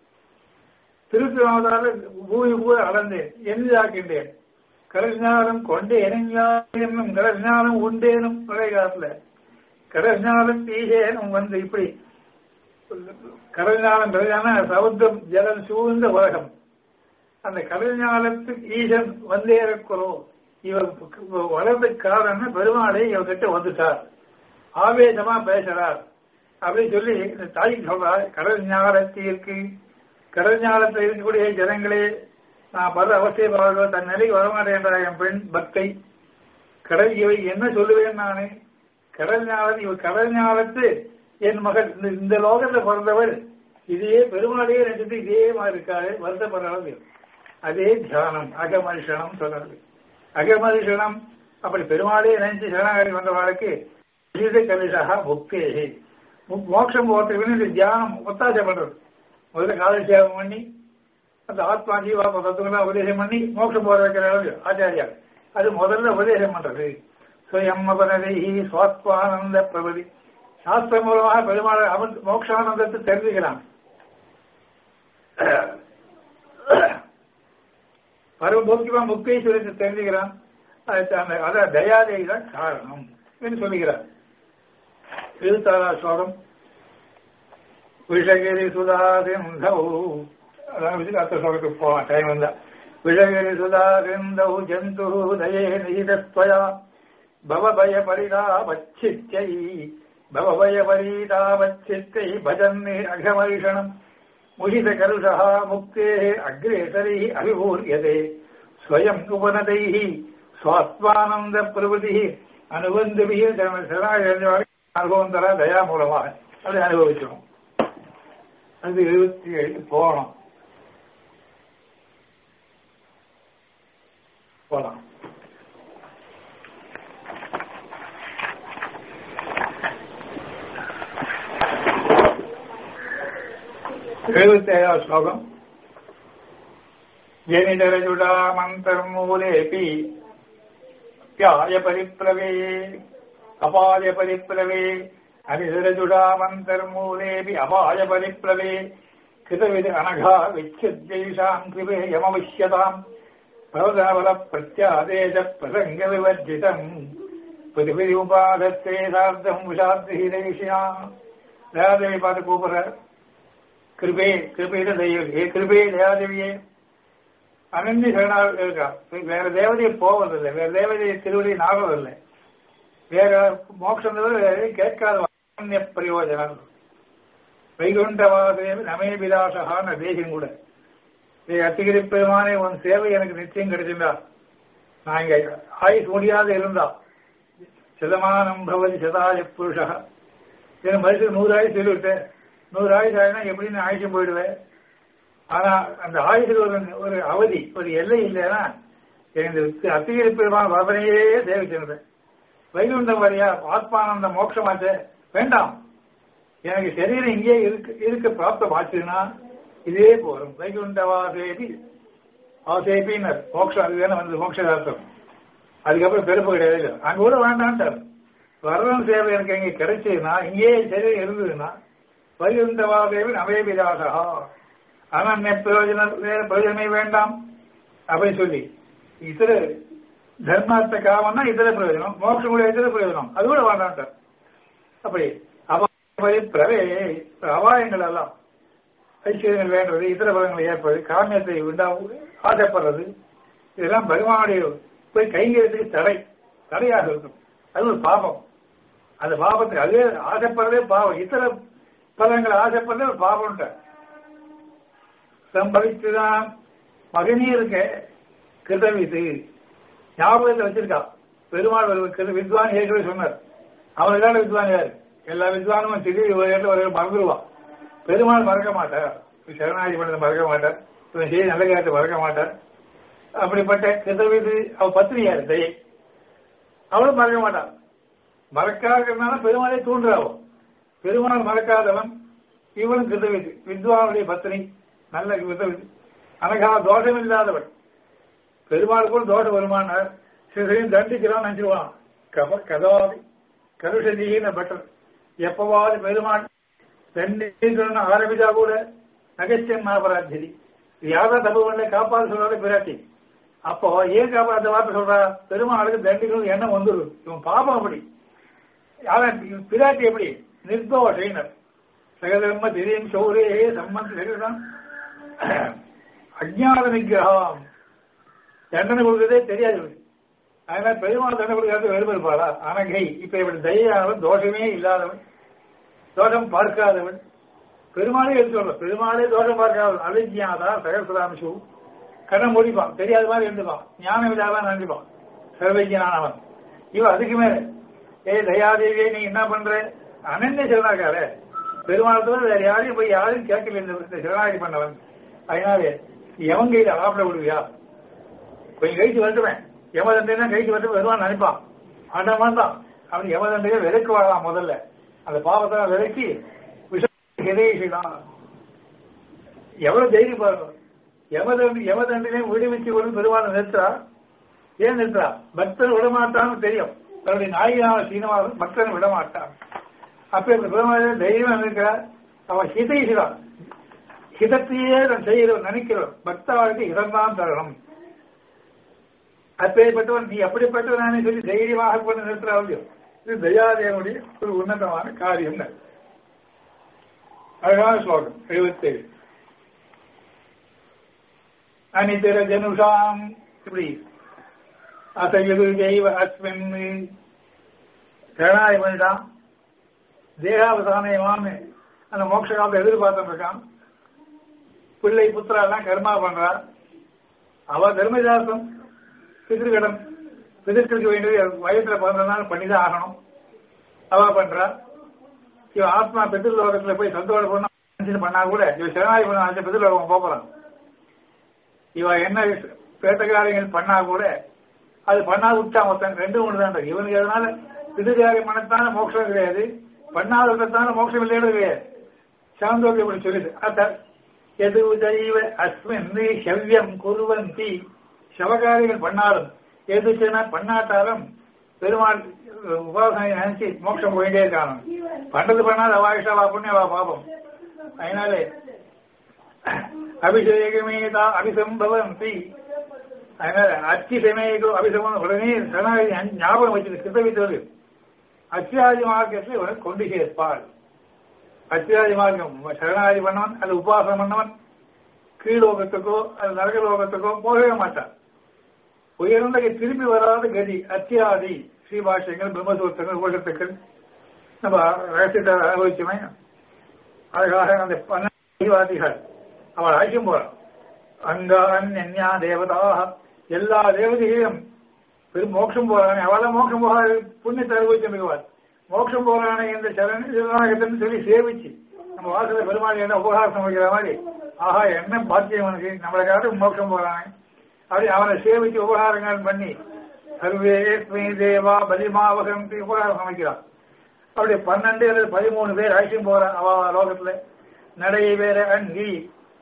திருப்பிரமதால பூமி பூ அளந்தேன் எஞ்சாக்கின்றேன் கடல் ஞானம் கொண்டேனும் என்னும் கடல் ஞானம் உண்டேனும் பழைய காலத்துல கடல் ஞானம் தீசேனும் வந்து இப்படி கடல் ஞானம் கடலான சமுத்திரம் ஜலம் சூழ்ந்த உலகம் அந்த கடல் ஞானத்துக்கு ஈசன் வந்தேறக்குறோ இவர் வளர்ந்த காரணம் பெருமாளை இவர்கிட்ட வந்துட்டார் ஆவேசமா பேசுறார் அப்படின்னு சொல்லி இந்த தாய்க்கு சொல்றார் கடல் ஞானத்திற்கு கடல் ஞானத்தில் இருக்கக்கூடிய ஜனங்களே நான் பல அவசியமாக தன் நிலைக்கு வரமாட்டேன்ற என் பெண் பக்தை கடல் இவை என்ன சொல்லுவேன் நானு கடல் ஞானம் இவர் கடல் ஞானத்து என் மகள் இந்த லோகத்துல பிறந்தவள் இதே பெருமாளையே நினைச்சிட்டு இதே மாதிரி இருக்காரு வருத்தப்படுறது அதே தியானம் அகமரிஷனம் சொல்றது அகமரிஷனம் அப்படி பெருமாளே நினைச்சு சரணாகரி வந்தவாளுக்கு கலிஷா முக்தேகி மோட்சம் போகிறதுக்கு இந்த தியானம் ஒத்தாசை பண்றது முதல்ல காலட்சேபம் பண்ணி அந்த ஆத்மா ஜீவா தத்துவங்களாம் உபதேசம் பண்ணி மோட்சம் போற வைக்கிற அளவு ஆச்சாரியா அது முதல்ல உபதேசம் பண்றது சுயம்மபனதை சுவாத்மானந்த பிரபதி சாஸ்திரம் மூலமாக பெருமாள் அவன் மோட்சானந்தத்தை தெரிஞ்சுக்கிறான் பரமபோக்கியமா முக்தீஸ்வரத்தை தெரிஞ்சுக்கிறான் அதான் தயாதேவி தான் காரணம் என்று சொல்லுகிறார் எழுத்தாளா ஸ்லோகம் விஷகிரி சுதாசிந்தௌ அதான் அடுத்த ஸ்லோகத்துக்கு போவான் டைம் வந்தா விஷகிரி சுதாசிந்தௌ ஜந்து தயே நிகிதஸ்வயா பவபய பரிதாபச்சித்தை பவபய பரிதாபச்சித்தை பஜன்னே அகமரிஷணம் முகித கருஷா முக்தே அக்ரேசரை அபிபூரியதே ஸ்வயம் உபனதை சுவாத்மானந்த பிரபுதி அனுபந்தபிய அனுபவம் தர தயா மூலமாக அதை அனுபவிச்சோம் அது எழுபத்தி ஏழு போகணும் போலாம் எழுபத்தி ஏழாவது ஸ்லோகம் ஜனிதரஜுடாமந்தர்மூலேபி பியாய பரிப்ளவே அபாய பரிப்ளவே அரிதரஜுடாமந்தர்மூலேபி அபாய பரிப்ளவே கிருதவித அனகா விச்சித்யைஷாம் கிருபே யமவிஷ்யதாம் பவதாவல பிரத்யாதேஜ பிரசங்க விவர்ஜிதம் புதுபதி உபாதத்தே சார்த்தம் உஷாத்தி விஷயா தயாதேவி பார்த்து கூப்பிடுற கிருபே கிருபையில தெய்வம் ஏ கிருபே தயாதேவியே அனந்தி சரணாக இருக்கா வேற தேவதையை போவதில்லை வேற தேவதையை திருவடி நாடுவதில்லை வேற மோட்சம் தவிர வேற எதையும் கேட்காத அனன்ய பிரயோஜனம் வைகுண்டவாதேவி நமே விலாசகான தேசியம் கூட அத்திகிரி பெருமானே உன் சேவை எனக்கு நிச்சயம் கிடைச்சிருந்தா நான் இங்க ஆயுஸ் முடியாத இருந்தா சதமானம் பவதி சதாய புருஷா என் மனுஷன் நூறு ஆயுசு சொல்லிவிட்டேன் நூறு ஆயுசு ஆயினா எப்படி நான் ஆயுஷம் போயிடுவேன் ஆனா அந்த ஆயுசுக்கு ஒரு ஒரு அவதி ஒரு எல்லை இல்லைன்னா எனக்கு அத்திகிரி பெருமான் வரதனையே சேவிச்சிருந்தேன் வைகுண்டம் வரையா ஆத்மானந்த மோட்சமாச்சே வேண்டாம் எனக்கு சரீரம் இங்கே இருக்க இருக்க பிராப்தம் ஆச்சுன்னா இதே போதும் வைகுண்டவாசேபி ஆசேபினர் மோட்சம் அது வேணும் வந்து மோட்சார்த்தம் அதுக்கப்புறம் பிறப்பு கிடையாது அங்க கூட வேண்டான்ட்டார் வரதன் சேவை எனக்கு இங்க கிடைச்சதுன்னா இங்கேயே சரீரம் இருந்ததுன்னா வைகுண்டவாதேவி நவேபிதாசா அனன்ய பிரயோஜனம் வேற பிரயோஜனமே வேண்டாம் அப்படின்னு சொல்லி இதர தர்மார்த்த காமம்னா இதர பிரயோஜனம் மோட்சம் கூட இதர பிரயோஜனம் அது கூட வேண்டான்ட்டார் அப்படி அபாய பிரவே அபாயங்கள் எல்லாம் ஐஸ்வர்யங்கள் வேண்டது இதர பலங்களை ஏற்பது காமியத்தை உண்டா ஆசைப்படுறது இதெல்லாம் பகவானுடைய போய் கைங்கிறதுக்கு தடை தடையாக இருக்கும் அது ஒரு பாவம் அந்த பாவத்துக்கு அதே ஆசைப்படுறதே பாவம் இத்தர பலங்களை ஆசைப்படுறதே ஒரு பாவம்ட்ட சம்பவித்துதான் மகனீருக்கு கிருதவித்து ஞாபகத்தை வச்சிருக்கா பெருமாள் ஒரு கிருத வித்வான் ஏற்கனவே சொன்னார் அவனுக்கான வித்வான் யாரு எல்லா வித்வானும் திடீர் ஒரு இடத்துல ஒரு மறந்துடுவான் பெருமாள் மறக்க மாட்டார் சரணாகி பண்ணதை மறக்க மாட்டார் இவன் செய்தி நல்ல காரியத்தை மறக்க மாட்டார் அப்படிப்பட்ட கிருதவிது அவ பத்னியார் தயை அவளும் மறக்க மாட்டான் மறக்காதனால பெருமாளை தூண்டுறாவோ பெருமாள் மறக்காதவன் இவனும் கிருதவிது வித்வானுடைய பத்னி நல்ல கிருதவிது அனகா தோஷம் இல்லாதவன் பெருமாள் கூட தோஷம் வருமானார் சிறையும் தண்டிக்கிறான் நினைச்சிருவான் கப கதாதி கருஷதியின பட்டர் எப்பவாவது பெருமாள் தண்டிக்கணும்னு ஆரம்பிச்சா கூட நகைச்சன் மாபராஜரி யாரா தப்பு பண்ணல காப்பாது சொல்றாரு பிராட்டி அப்போ ஏன் காப்பாத்த வார்த்தை சொல்றா பெருமாளுக்கு தண்டிக்கணும் எண்ணம் வந்துடும் இவன் பாபம் அப்படி யாரன் பிராட்டி எப்படி நிர்தோஷைனர் சகதர்ம திரியம் சௌரே சம்பந்த அஜான நிகிரகம் தண்டனை கொடுக்கறதே தெரியாது அதனால பெருமாள் தண்டனை கொடுக்கறது வெறும் இருப்பாளா அனகை இப்ப இப்படி தயானவன் தோஷமே இல்லாதவன் தோஷம் பார்க்காதவன் பெருமாளே எடுத்துள்ள பெருமாளே தோஷம் பார்க்காதவன் அவிஜியாதா சகசராம்சு கண்ணை முடிப்பான் தெரியாத மாதிரி இருந்துப்பான் ஞானம் இல்லாதான் நினைப்பான் சர்வஜனானவன் இவன் அதுக்கு மேல ஏ தயாதேவியே நீ என்ன பண்ற அனன்ய சிவனாக்கார பெருமாள் தவிர வேற யாரையும் போய் யாரையும் கேட்கல இந்த சிவனாகி பண்ணவன் அதனாலே எவன் கையில ஆப்பிட விடுவியா கொஞ்சம் கழிச்சு வந்துடுவேன் யமதண்டைனா கழிச்சு வந்து வருவான் நினைப்பான் ஆண்டவன் தான் அவன் யமதண்டையை விலக்கு வாழலாம் முதல்ல அந்த பாவத்தை விலக்கி விஷயம் எவ்வளவு தைரியம் பாருங்க யமதண்டி யமதண்டிலே விடுவிச்சு கொண்டு பெருமாள் நிறுத்தா ஏன் நிறுத்தா பக்தன் விடமாட்டான்னு தெரியும் தன்னுடைய நாயகனான சீனவாசன் பக்தன் விடமாட்டான் அப்ப இந்த பெருமாள் தைரியம் இருக்கிறார் அவன் ஹிதைகிறான் ஹிதத்தையே நான் செய்கிறோம் நினைக்கிறோம் பக்தாவுக்கு இதம்தான் தரணும் அப்பேற்பட்டவன் நீ அப்படிப்பட்டவனானே சொல்லி தைரியமாக கொண்டு நிறுத்துறாவில்லையோ இது தயாதேவனுடைய ஒரு உன்னதமான காரியம் அழகான ஸ்லோகம் எழுபத்தேழு அனிதர ஜனுஷாம் இப்படி அசையது ஜெய்வ அஸ்மின் சரணாய் பண்ணிட்டான் தேகாவசானயமான்னு அந்த மோட்ச காலத்தை எதிர்பார்த்துட்டு இருக்கான் பிள்ளை புத்திரா எல்லாம் கர்மா பண்றா அவ தர்மசாஸ்திரம் பிதிர்கடன் பிதிர்க்கு வேண்டியது வயசுல பிறந்ததுனால பண்ணிதான் ஆகணும் அவ பண்றா இவ ஆத்மா பிதிர்லோகத்துல போய் சந்தோஷம் பண்ணா கூட இவ சரணாகி பண்ண பிதிர்லோகம் போறான் இவ என்ன பேட்டக்காரியங்கள் பண்ணா கூட அது பண்ணா விட்டா மொத்தம் ரெண்டு ஒன்று தான் இவனுக்கு அதனால பிதிர்காரியம் பண்ணத்தான மோட்சம் கிடையாது பண்ணாததான மோட்சம் இல்லைன்னு கிடையாது சாந்தோக்கியம் இப்படி சொல்லுது அத்த எது தெய்வ அஸ்மின் செவ்யம் குருவந்தி சவகாரிகள் பண்ணாலும் எதுச்சுன்னா பண்ணாட்டாலும் பெருமாள் உபாசனை நினைச்சு மோட்சம் போயிட்டே இருக்காங்க பண்றது பண்ணாத அவாயிஷாவா புண்ணியவா பாபம் அதனாலே அபிஷேகமே தான் அபிசம்பவந்தி அதனால அச்சி சமயத்தோ அபிசமம் உடனே சரணாகதி ஞாபகம் வச்சு கிருத்தவித்தது அச்சிராதி மார்க்கத்தை இவன் கொண்டு சேர்ப்பாள் அச்சிராதி மார்க்கம் சரணாகதி பண்ணவன் அது உபாசனம் பண்ணவன் கீழோகத்துக்கோ அது நரகலோகத்துக்கோ போகவே மாட்டான் உயர்ந்த திரும்பி வராத கதி அத்தியாதி ஸ்ரீபாஷ்யங்கள் பிரம்மசூத்திரங்கள் உலகத்துக்கள் நம்ம ரகசியத்தை அனுபவிச்சுமே அதுக்காக அந்த பன்னெண்டுவாதிகள் அவள் அழைக்கும் போறான் அங்கான் என்யா தேவதாக எல்லா தேவதையும் பெரும் மோட்சம் போறானே அவள மோட்சம் போகாது புண்ணியத்தை அனுபவிச்சு மிகுவார் மோட்சம் போறானே இந்த சரண சொல்லி சேவிச்சு நம்ம வாசல பெருமாள் என்ன உபகாரம் வைக்கிற மாதிரி ஆஹா என்ன பாக்கியம் அவனுக்கு நம்மளுக்காக மோட்சம் போறானே அப்படி அவனை சேவிச்சு உபகாரங்கள் பண்ணி சர்வே தேவா பலிமாவகம் உபகாரம் சமைக்கிறான் அப்படி பன்னெண்டு அல்லது பதிமூணு பேர் அழைச்சும் போறான் அவ லோகத்துல நடை வேற அங்கி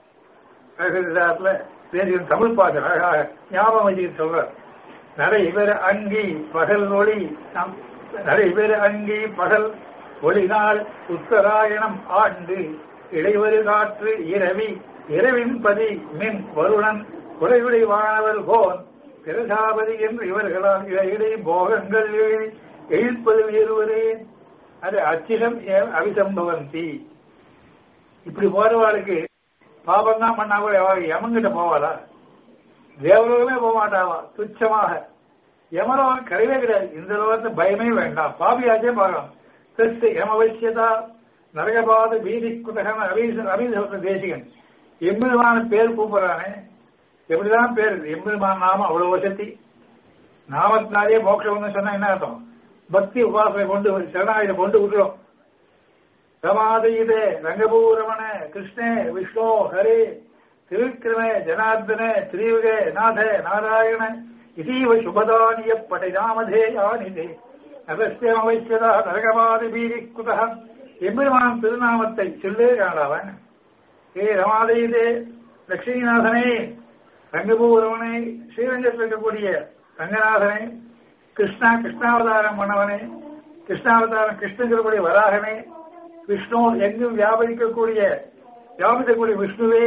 பேசுகிற தமிழ் பாட்டு அழகாக ஞாபகம் வச்சுக்கிட்டு சொல்றார் நடை வேற அங்கி பகல் ஒளி நடை வேற அங்கி பகல் ஒளி நாள் உத்தராயணம் ஆண்டு இடைவரு காற்று இரவி இரவின் பதி மின் வருணன் குறைவிடை வானவர் கோன் பிரசாபதி என்று இவர்களால் இடை போகங்கள் எழுதி எழுப்பது வேறுவரே அது அச்சிடம் அவிசம்பவந்தி இப்படி போறவாளுக்கு பாபம் தான் பண்ணா கூட யமங்கிட்ட போவாளா தேவலோகமே போக மாட்டாவா துச்சமாக யமலோகம் கிடையவே கிடையாது இந்த லோகத்தை பயமே வேண்டாம் பாபியாச்சே பார்க்கலாம் கிறிஸ்து யமவசியதா நரகபாத பீதி குதகன் அபீச அபீச தேசிகன் எம்பெருமான பேர் கூப்பிடுறானே எப்படிதான் பேர் எம்பெருமான நாம அவ்வளவு வசதி நாமத்தினாலே மோட்சம் சொன்னா என்ன அர்த்தம் பக்தி உபாசனை கொண்டு சரணாயுத கொண்டு விட்டுரும் சமாதீதே ரங்கபூரமண கிருஷ்ணே விஷ்ணு ஹரே திருக்கிரமே ஜனார்தன திரியுகே நாத நாராயண இதீவ சுபதானிய படைநாமதே யானிதே நகஸ்தியம் வைக்கதா நரகபாதி பீரி குதா எம்பெருமான் திருநாமத்தை சொல்லே காணாவன் ஏ ரமாதீதே லட்சுமிநாதனே ரங்கபூரவனே ஸ்ரீரங்கத்தில் இருக்கக்கூடிய ரங்கநாதனே கிருஷ்ணா கிருஷ்ணாவதாரம் பண்ணவனே கிருஷ்ணாவதாரம் கிருஷ்ணன் வராகனே விஷ்ணு எங்கும் வியாபரிக்கக்கூடிய வியாபிக்கக்கூடிய விஷ்ணுவே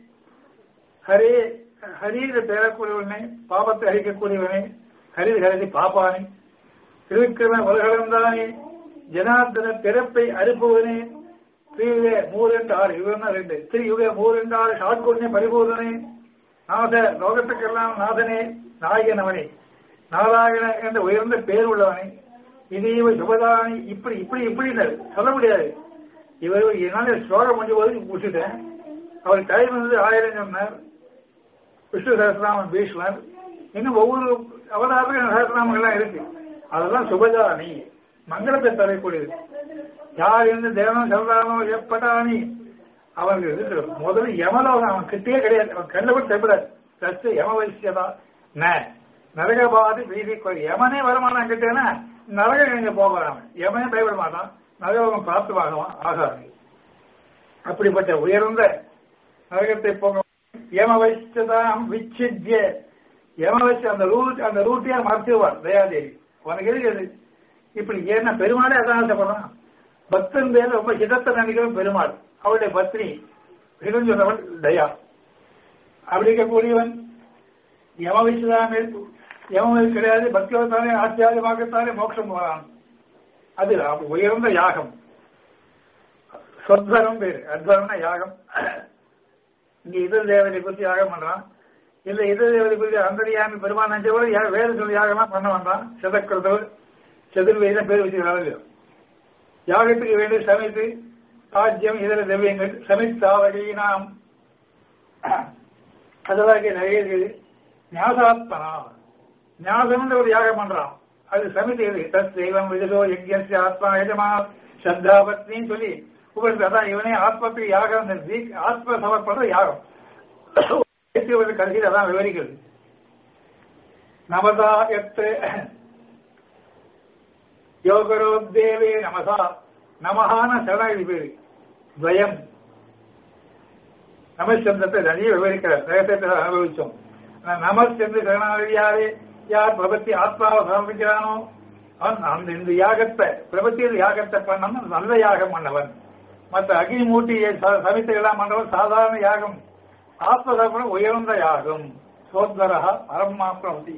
ஹரே ஹரீர பேரக்கூடியவனே பாபத்தை அழிக்கக்கூடியவனே ஹரி ஹரி பாப்பானே திருவிக்கிரம உலகளந்தானே ஜனார்தன பிறப்பை அறுப்புவனே திரியுக மூரெண்டு ஆறு யுகம் ரெண்டு திரியுக மூரெண்டு ஆறு ஷாட்கொண்டே பரிபூர்ணனே நாத லோகத்துக்கெல்லாம் நாதனே நாயகனவனே நாராயண என்ற உயர்ந்த பேர் உள்ளவனே இதீவ சுபதானி இப்படி இப்படி இப்படி சொல்ல முடியாது இவர் என்னால ஸ்லோகம் கொஞ்சம் போது முடிச்சுட்டேன் அவர் டைம் வந்து ஆயிரம் சொன்னார் விஷ்ணு சகசிராமன் பீஷ்மர் இன்னும் ஒவ்வொரு அவதாரத்துக்கும் சகசிராமங்கள்லாம் இருக்கு அதெல்லாம் சுபதானி மங்களத்தை தரக்கூடியது யார் இருந்து தேவனம் சொல்றானோ எப்படானி அவனுக்கு முதல்ல யமலோகம் அவன் கிட்டே கிடையாது அவன் கண்டபடி தெப்படாது ஜஸ்ட் யம வைசியதா ந நரகபாதி வீதி யமனே வரமாட்டான் கிட்டேன்னா நரகம் எங்க போகிறான் யமனே பயப்பட மாட்டான் நரகம் பார்த்து வாங்குவான் ஆகாது அப்படிப்பட்ட உயர்ந்த நரகத்தை போக யம வைச்சதாம் விச்சித்ய யம வச்சு அந்த ரூட் அந்த ரூட்டையா மறைச்சிடுவார் தயாதேவி உனக்கு எதுக்கு இப்படி ஏன்னா பெருமாளே அதான் ஆசைப்படுறான் பக்தன் பேர் ரொம்ப சிதத்தை நினைக்கிறவன் பெருமாள் அவளுடைய பத்னி சொன்னவன் தயா அப்படி இருக்கக்கூடியவன் யம வச்சுதான் யமம் கிடையாது பக்திவத்தானே ஆத்தியாயமாகத்தானே மோட்சம் போறான் அது உயர்ந்த யாகம் சொத்வரம் பேரு அத்வரம்னா யாகம் இங்க இதர தேவதை குறித்து யாகம் பண்றான் இல்ல இதர தேவதை குறித்து அந்தரியாமி பெருமான் நினைச்சவங்க வேறு சொல்லி யாகம்லாம் பண்ண வேண்டாம் சதக்கிருத்தவர் சதுர்வேத பேர் வச்சுக்கிறாங்க யாகத்துக்கு வேண்டிய சமைத்து ராஜ்யம் இதர திவ்யங்கள் சமித்தாவகை நாம் அதெல்லாம் நிறைய இருக்குது ஞாசாத்மனா ஞாசம்ன்ற ஒரு யாகம் பண்றான் அது சமிதி எது தத் தெய்வம் விதோ யஜ்யஸ்ய ஆத்மா எஜமா சத்தாபத்னின்னு சொல்லி உங்களுக்கு அதான் இவனே ஆத்மத்துக்கு யாகம் ஆத்ம சமர்ப்பண யாகம் கடைசியில் அதான் விவரிக்கிறது நமதா எத்து யோகரோத்தேவே நமசா நமகான சரணாகதி பேரு துவயம் நமச்சந்திரத்தை நிறைய விவரிக்கிறார் ரகசியத்தை அனுபவிச்சோம் நமச்சந்திர சரணாகதியாரே யார் பிரபத்தி ஆத்மாவை சமர்ப்பிக்கிறானோ அவன் அந்த இந்த யாகத்தை பிரபத்தியில் யாகத்தை பண்ணவன் நல்ல யாகம் பண்ணவன் மற்ற அக்னி மூட்டி சமித்தை எல்லாம் பண்ணவன் சாதாரண யாகம் ஆத்ம சமர்ப்பணம் உயர்ந்த யாகம் சோத்வரா பரமா பிரபதி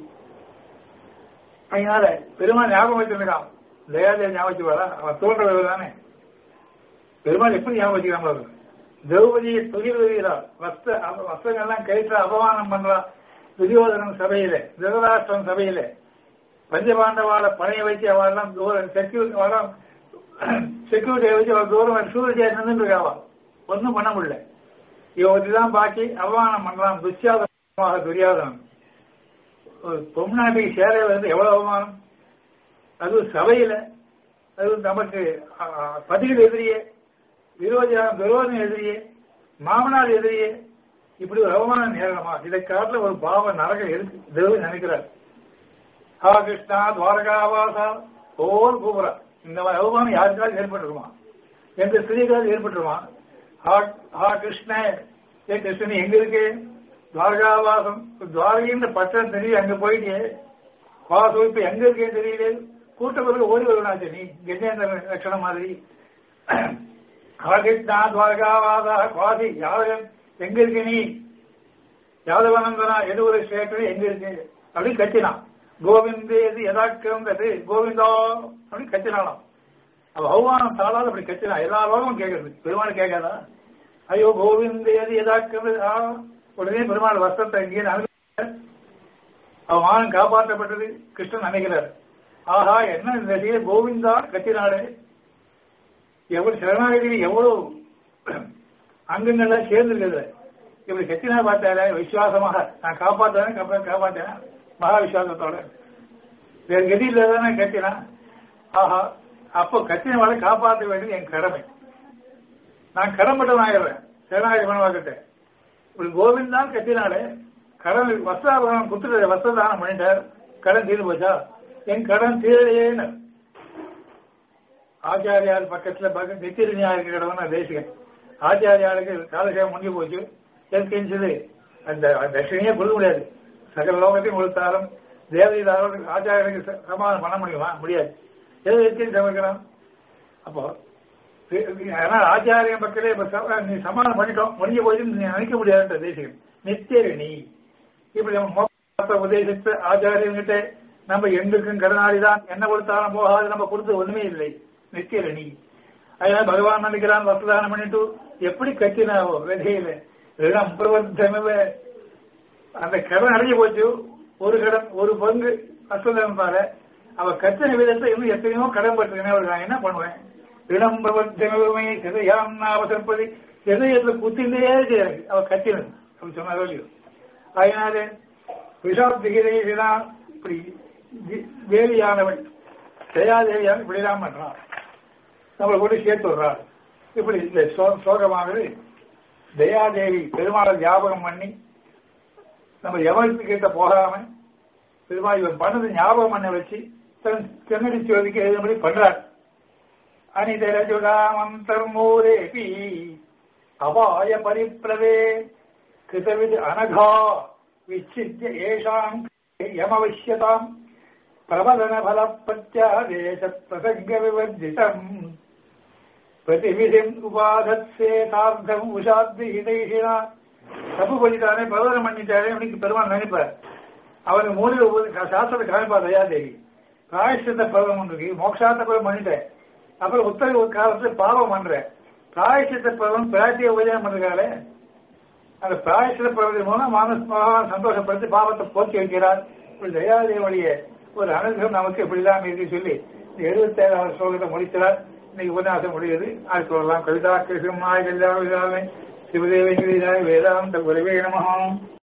அதனால பெருமாள் ஞாபகம் வச்சிருக்கான் தயாதேவி ஞாபகம் வச்சுவாரா அவன் தோன்றவர் தானே பெருமாள் எப்படி ஞாபகம் வச்சுக்கிறான் திரௌபதியை துகிர்வதிகிறார் வஸ்த வஸ்திரங்கள்லாம் கழித்து அபமானம் பண்றா துரியோதனன் சபையில திருதராஷ்டிரன் சபையில பஞ்சபாண்டவாள பணைய வச்சு அவெல்லாம் தூரம் செக்யூரிட்டி அவெல்லாம் செக்யூரிட்டியை வச்சு அவள் தூரம் சூரியஜா நின்று இருக்காவா ஒன்றும் பண்ண முடியல இவன் தான் பாக்கி அவமானம் பண்றான் துஷ்யாதனமாக துரியாதனன் ஒரு பொம்நாட்டுக்கு சேர வந்து எவ்வளவு அவமானம் அது சபையில அது நமக்கு பதிகள் எதிரியே விரோதியா விரோதம் எதிரியே மாமனார் எதிரியே இப்படி ஒரு அவமானம் நேரமா இதை காட்டில ஒரு பாவ நரகம் இருக்கு தேவன் நினைக்கிறார் ஹா கிருஷ்ணா துவாரகாவாசா ஓர் கூபுரா இந்த மாதிரி அவமானம் யாருக்காவது ஏற்பட்டுருமா எந்த ஸ்திரீக்காவது ஏற்பட்டுருமா ஹா கிருஷ்ண ஏ கிருஷ்ணன் எங்க இருக்கு துவாரகாவாசம் துவாரகின்ற பட்டம் தெரியல அங்க போயிட்டே வாசம் இப்ப எங்க இருக்கே தெரியல கூட்டத்தில் ஓடி வருவனாச்சு நீ கஜேந்திர லட்சணம் மாதிரி கிருஷ்ணா துவாரகாவாசா குவாசி யாதவன் எங்க இருக்க நீ யாதவனந்தனா எது ஒரு சேட்டர் எங்க இருக்கு அப்படின்னு கத்தினான் கோவிந்தே இது எதாக்கிறது கோவிந்தா அப்படின்னு கத்தினாலாம் அவ அவமானம் தாளாத அப்படி கத்தினா எல்லா லோகமும் கேட்கறது பெருமாள் கேட்காதா ஐயோ கோவிந்தே இது எதாக்கிறது ஆ உடனே பெருமாள் வஸ்திரத்தை எங்கேயும் அனுப்பி அவமானம் காப்பாற்றப்பட்டது கிருஷ்ணன் நினைக்கிறார் ஆஹா என்ன இந்த செய்ய கோவிந்தா கத்தினாலே எவ்வளவு சரணாகதி எவ்வளவு அங்கங்கள்லாம் சேர்ந்து இருக்குது இப்படி கத்தினா பார்த்தாரு விசுவாசமாக நான் காப்பாற்றேன் காப்பாற்றேன் மகா விசுவாசத்தோட வேற கதி இல்லாதானே கத்தினா ஆஹா அப்போ கத்தினவாளை காப்பாற்ற வேண்டியது என் கடமை நான் கடன்பட்டவன் ஆயிடுறேன் சரணாகதி மனவாக்கிட்டேன் இப்படி கோவிந்தான் கத்தினாலே கடன் வஸ்திராபரணம் குத்துட்டு வஸ்திரதானம் பண்ணிட்டார் கடன் தீர்ந்து போச்சா என் கடன் தீரையேன்னு ஆச்சாரியார் பக்கத்துல பக்கம் நித்திரணியா இருக்க கடவுள் தேசிகன் ஆச்சாரியாருக்கு காலசேகம் முடிஞ்சு போச்சு எதுக்கு அந்த தட்சிணையே கொடுக்க முடியாது சகல லோகத்தையும் கொடுத்தாலும் தேவதைதாரோடு ஆச்சாரியனுக்கு சமாதானம் பண்ண முடியுமா முடியாது எது எதுக்கு சமைக்கிறான் அப்போ ஆனா ஆச்சாரியம் பக்கத்திலே இப்ப நீ சமாதானம் பண்ணிட்டோம் முடிஞ்ச போய் நீ நினைக்க முடியாதுன்ற தேசிகன் நித்தியரணி இப்படி நம்ம மோசத்தை உபதேசித்து ஆச்சாரியன்கிட்ட நம்ம எங்களுக்கும் கடனாளிதான் என்ன கொடுத்தாலும் போகாது நம்ம கொடுத்து ஒண்ணுமே இல்லை நித்தியரணி அதனால பகவான் நினைக்கிறான் வஸ்திரதானம் பண்ணிட்டு எப்படி கட்டினாவோ விதையில ரிடம் பிரபந்தமிவ அந்த கடன் அடைஞ்சு போச்சு ஒரு கடன் ஒரு பங்கு வஸ்திரதானம் பாரு அவ கத்தின விதத்தை இன்னும் எத்தனையோ கடன் பட்டிருக்கேன் நான் என்ன பண்ணுவேன் ரிடம் பிரபந்தமிவமே சிதையாம் அவசரப்பதி சிதையத்துல குத்திலே இருக்கு அவ கத்தினது அப்படி சொன்னா இல்லையோ அதனால விஷாப்திகிரேனா இப்படி தேவியானவள் ஜெயாதேவியான இப்படிதான் பண்றான் நம்மளை கொண்டு சேர்த்து விடுறாள் இப்படி இந்த சோகமானது தயாதேவி பெருமாளை ஞாபகம் பண்ணி நம்ம எவருக்கு கிட்ட போகாம பெருமாள் இவன் பண்ணது ஞாபகம் பண்ண வச்சு தன் தென்னடி சோதிக்கு எழுதும்படி பண்றார் அனிதரஜுடாமந்தர்மூரேபி அபாய பரிப்ளவே கிருதவித் அனகா விச்சித்ய ஏஷாம் யமவசியதாம் பிரபலன பல பிரத்யாதேச பிரசங்க விவர்ஜிதம் பிரதிவிதிம் உபாதத்சே தார்த்தம் உஷாத்தி ஹிதைஷினா தப்பு பண்ணிட்டானே பிரபலம் பண்ணிட்டானே அவனுக்கு பெருமாள் நினைப்பார் அவனுக்கு மூலிகை சாஸ்திரத்தை காமிப்பா தயாதேவி பிராயஷ்டத்தை பிரபலம் இருக்கு மோட்சாத்த பிரபலம் பண்ணிட்டேன் அப்புறம் உத்தரவு காலத்துல பாவம் பண்றேன் பிராயஷ்டத்தை பிரபலம் பிராட்டிய உபதேசம் பண்றாளே அந்த பிராயஷ்ட பிரபலம் மூலம் மானஸ் பகவான் சந்தோஷப்படுத்தி பாவத்தை போக்கி வைக்கிறார் இப்படி தயாதேவனுடைய ஒரு அனுகிரகம் நமக்கு எப்படிலாம் இருக்கு சொல்லி இந்த எழுபத்தி ஏழாவது ஸ்லோகத்தை முடிக்கிறார் இன்னைக்கு உபன்யாசம் முடியுது அது சொல்லலாம் கவிதா கிருஷ்ணமாய் கல்யாண சிவதேவ வேதாந்த குருவே நமகம்